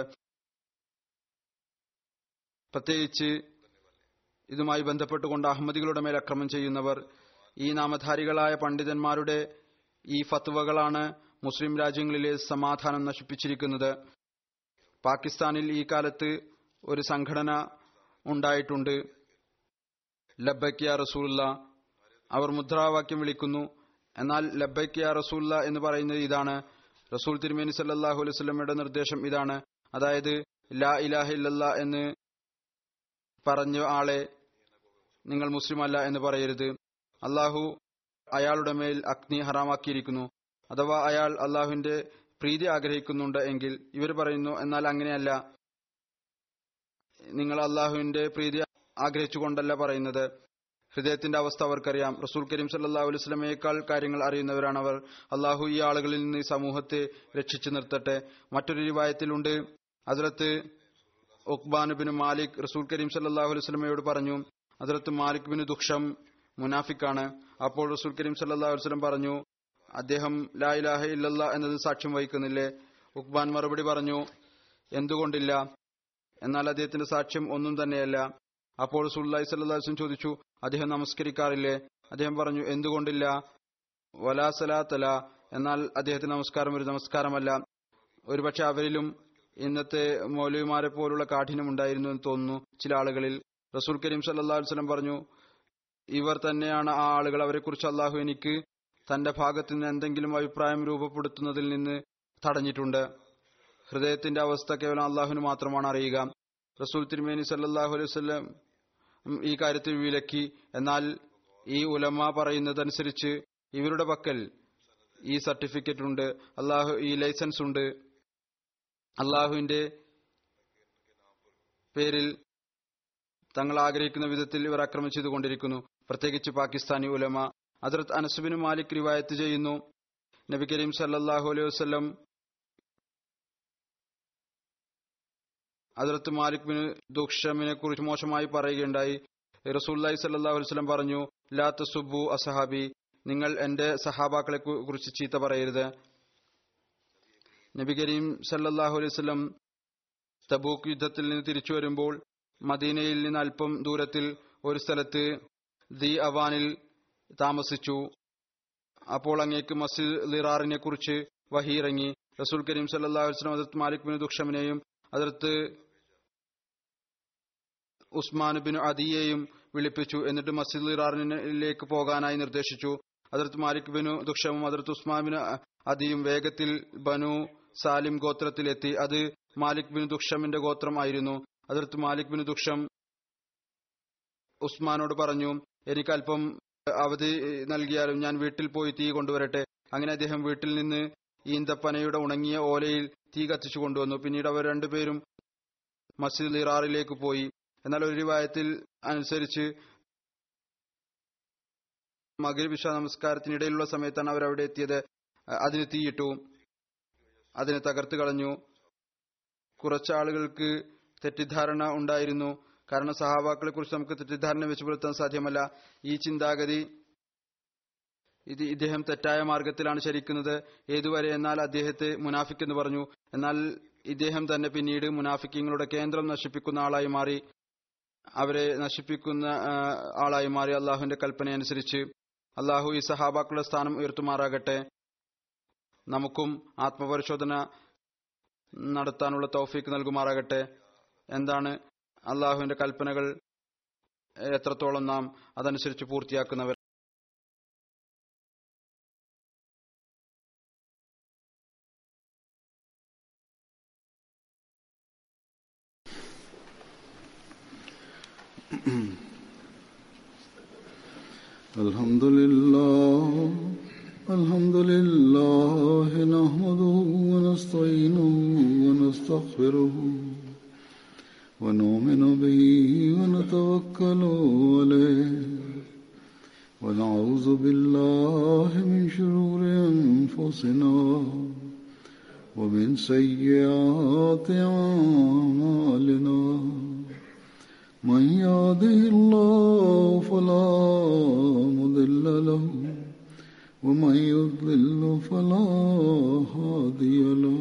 പ്രത്യേകിച്ച് ഇതുമായി ബന്ധപ്പെട്ടുകൊണ്ട് അഹമ്മദികളുടെ മേൽ അക്രമം ചെയ്യുന്നവർ ഈ നാമധാരികളായ പണ്ഡിതന്മാരുടെ ഈ ഫത്വകളാണ് മുസ്ലിം രാജ്യങ്ങളിലെ സമാധാനം നശിപ്പിച്ചിരിക്കുന്നത് പാകിസ്ഥാനിൽ ഈ കാലത്ത് ഒരു സംഘടന ഉണ്ടായിട്ടുണ്ട് ലബയ്ക്ക റസൂല്ല അവർ മുദ്രാവാക്യം വിളിക്കുന്നു എന്നാൽ ലബയ്ക്ക റസൂല്ല എന്ന് പറയുന്നത് ഇതാണ് റസൂൽ തിരുമേനി സല്ലാഹു അലൈഹി സ്വലമയുടെ നിർദ്ദേശം ഇതാണ് അതായത് ലാ ഇലാഹ ഇല്ലല്ലാ എന്ന് പറഞ്ഞ ആളെ നിങ്ങൾ മുസ്ലിം അല്ല എന്ന് പറയരുത് അള്ളാഹു അയാളുടെ മേൽ അഗ്നി ഹറാമാക്കിയിരിക്കുന്നു അഥവാ അയാൾ അള്ളാഹുവിന്റെ പ്രീതി ആഗ്രഹിക്കുന്നുണ്ട് എങ്കിൽ ഇവർ പറയുന്നു എന്നാൽ അങ്ങനെയല്ല നിങ്ങൾ അള്ളാഹുവിന്റെ പ്രീതി ആഗ്രഹിച്ചുകൊണ്ടല്ല പറയുന്നത് ഹൃദയത്തിന്റെ അവസ്ഥ അവർക്കറിയാം റസൂൽ കരീം സല്ലാഹു അലൈഹി സ്വലമയേക്കാൾ കാര്യങ്ങൾ അറിയുന്നവരാണ് അവർ അള്ളാഹു ഈ ആളുകളിൽ നിന്ന് ഈ സമൂഹത്തെ രക്ഷിച്ചു നിർത്തട്ടെ മറ്റൊരു രൂപായത്തിലുണ്ട് അതിലത്ത് ഉഖ്ബാൻ ബിൻ മാലിക് റസൂൽ കരീം സല്ലാഹു അലൈഹി സ്വലമയോട് പറഞ്ഞു അതിലത്ത് മാലിക് ബിൻ ദുഃഷം മുനാഫിക്കാണ് അപ്പോൾ റസൂൽ കരീം സല്ലാഹു അലൈഹി സ്വലം പറഞ്ഞു അദ്ദേഹം ലാ ഇലാഹ ഇല്ലല്ല എന്നത് സാക്ഷ്യം വഹിക്കുന്നില്ലേ ഉഖ്ബാൻ മറുപടി പറഞ്ഞു എന്തുകൊണ്ടില്ല എന്നാൽ അദ്ദേഹത്തിന്റെ സാക്ഷ്യം ഒന്നും തന്നെയല്ല അപ്പോൾ സുല്ലായി സല്ലാസ്ലം ചോദിച്ചു അദ്ദേഹം നമസ്കരിക്കാറില്ലേ അദ്ദേഹം പറഞ്ഞു എന്തുകൊണ്ടില്ല വലാ സലാത്തല എന്നാൽ അദ്ദേഹത്തിന് നമസ്കാരം ഒരു നമസ്കാരമല്ല ഒരുപക്ഷെ അവരിലും ഇന്നത്തെ മൗലവിമാരെ പോലുള്ള കാഠിന്യം ഉണ്ടായിരുന്നു എന്ന് തോന്നുന്നു ചില ആളുകളിൽ റസൂൽ കരീം സല്ലാ വസ്ലം പറഞ്ഞു ഇവർ തന്നെയാണ് ആ ആളുകൾ അവരെക്കുറിച്ച് അള്ളാഹു എനിക്ക് തന്റെ ഭാഗത്ത് നിന്ന് എന്തെങ്കിലും അഭിപ്രായം രൂപപ്പെടുത്തുന്നതിൽ നിന്ന് തടഞ്ഞിട്ടുണ്ട് ഹൃദയത്തിന്റെ അവസ്ഥ കേവലം അള്ളാഹുവിന് മാത്രമാണ് അറിയുക റസൂൽ തിരുമേനി സല്ലാഹു അലൈഹി വസ്ലം ഉം, ഈ കാര്യത്തിൽ വിലക്കി എന്നാൽ ഈ ഉലമ പറയുന്നതനുസരിച്ച് ഇവരുടെ പക്കൽ ഈ സർട്ടിഫിക്കറ്റ് ഉണ്ട് അള്ളാഹു ഈ ലൈസൻസ് ഉണ്ട് അള്ളാഹുവിന്റെ പേരിൽ തങ്ങൾ ആഗ്രഹിക്കുന്ന വിധത്തിൽ ഇവർ അക്രമം ചെയ്തുകൊണ്ടിരിക്കുന്നു പ്രത്യേകിച്ച് പാകിസ്ഥാനി ഉലമ ഹജറത്ത് അനസുബിന് മാലിക് റിവായത്ത് ചെയ്യുന്നു നബി കരീം സല്ലല്ലാഹു അലൈഹി വസല്ലം ഹജറത്ത് മാലിക് ബിൻ ദുക്ഷമിനെ കുറിച്ച് മോശമായി പറയുകയുണ്ടായി റസൂല്ലായി സല്ലല്ലാഹു അലൈഹി വസല്ലം പറഞ്ഞു ലാ തസുബു അസഹാബി നിങ്ങൾ എന്റെ സഹാബാക്കളെ കു- കുറിച്ച് ചീത്ത പറയരുത് നബി കരീം സല്ലല്ലാഹു അലൈഹി വസല്ലം തബൂക്ക് യുദ്ധത്തിൽ നിന്ന് തിരിച്ചു വരുമ്പോൾ മദീനയിൽ നിന്ന് അല്പം ദൂരത്തിൽ ഒരു സ്ഥലത്ത് ദി അവാനിൽ താമസിച്ചു അപ്പോൾ അങ്ങേക്ക് മസ്ജിദ് ലിറാറിനെ കുറിച്ച് വഹി ഇറങ്ങി റസൂൽ കരീം സല്ലല്ലാഹു അലൈഹി വസല്ലം ഹദരത്ത് മാലിക് ബിൻ ദുക്ഷമിനെയും ഹദരത്ത് ഉസ്മാൻ ബിൻ അദിയെയും വിളിപ്പിച്ചു എന്നിട്ട് മസ്ജിദ് ലിറാറിലേക്ക് പോകാനായി നിർദ്ദേശിച്ചു ഹദരത്ത് മാലിക് ബിൻ ദുക്ഷമും ഹദരത്ത് ഉസ്മാൻ ബിൻ അദിയും വേഗത്തിൽ ബനു സാലിം ഗോത്രത്തിലെത്തി അത് മാലിക് ബിൻ ദുക്ഷമിന്റെ ഗോത്രം ആയിരുന്നു ഹദരത്ത് മാലിക് ബിൻ ദുക്ഷം ഉസ്മാനോട് പറഞ്ഞു എനിക്ക് അല്പം അവധി നൽകിയാലും ഞാൻ വീട്ടിൽ പോയി തീ കൊണ്ടുവരട്ടെ അങ്ങനെ അദ്ദേഹം വീട്ടിൽ നിന്ന് ഈന്തപ്പനയുടെ ഉണങ്ങിയ ഓലയിൽ തീ കത്തിച്ചു കൊണ്ടുവന്നു പിന്നീട് അവർ രണ്ടുപേരും മസ്ജിദ് ഇറാറിലേക്ക് പോയി എന്നാൽ ഒരു രൂപായത്തിൽ അനുസരിച്ച് മകര വിശ്വ നമസ്കാരത്തിനിടയിലുള്ള സമയത്താണ് അവർ അവിടെ എത്തിയത് അ- അതിന് തീയിട്ടു അതിനെ തകർത്ത് കളഞ്ഞു കുറച്ച് ആളുകൾക്ക് തെറ്റിദ്ധാരണ ഉണ്ടായിരുന്നു കാരണം സഹാബാക്കളെ കുറിച്ച് നമുക്ക് തെറ്റിദ്ധാരണ വെച്ച് പുലർത്താൻ സാധ്യമല്ല ഈ ചിന്താഗതി ഇത് ഇദ്ദേഹം തെറ്റായ മാർഗത്തിലാണ് ചരിക്കുന്നത് ഏതുവരെ എന്നാൽ അദ്ദേഹത്തെ മുനാഫിക് എന്ന് പറഞ്ഞു എന്നാൽ ഇദ്ദേഹം തന്നെ പിന്നീട് മുനാഫിക്കങ്ങളുടെ കേന്ദ്രം നശിപ്പിക്കുന്ന ആളായി മാറി അവരെ നശിപ്പിക്കുന്ന ആ, ആളായി മാറി അള്ളാഹുവിന്റെ കൽപ്പന അനുസരിച്ച് അള്ളാഹു ഈ സഹാബാക്കളുടെ സ്ഥാനം ഉയർത്തുമാറാകട്ടെ നമുക്കും ആത്മപരിശോധന നടത്താനുള്ള തൗഫീക്ക് നൽകുമാറാകട്ടെ എന്താണ് അള്ളാഹുവിന്റെ കൽപ്പനകൾ എത്രത്തോളം നാം അതനുസരിച്ച് പൂർത്തിയാക്കുന്നവർ الحمد لله الحمد لله نحمده ونستعينه ونستغفره ونؤمن به ونتوكل عليه ونعوذ بالله من شرور أنفسنا ومن سيئات أعمالنا من يهده الله فلا مضل له ومن يضلل فلا هادي له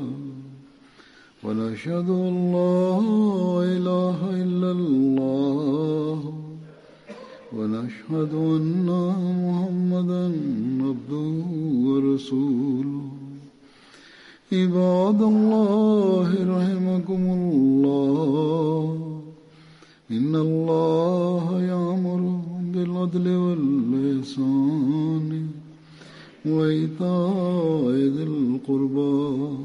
ونشهد ان لا اله الا الله ونشهد ان محمدا عبده ورسوله عباد الله رحمكم الله إن الله يأمر بالعدل والإحسان وإيتاء ذي القربى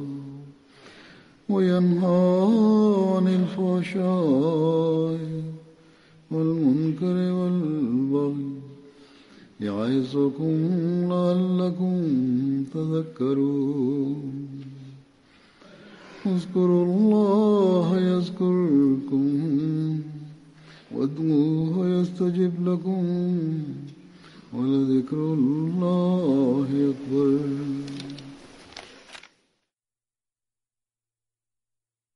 وينهى عن الفحشاء والمنكر والبغي يعظكم لعلكم تذكرون اذكروا الله يذكركم وادعوه يستجب لكم ولذكر الله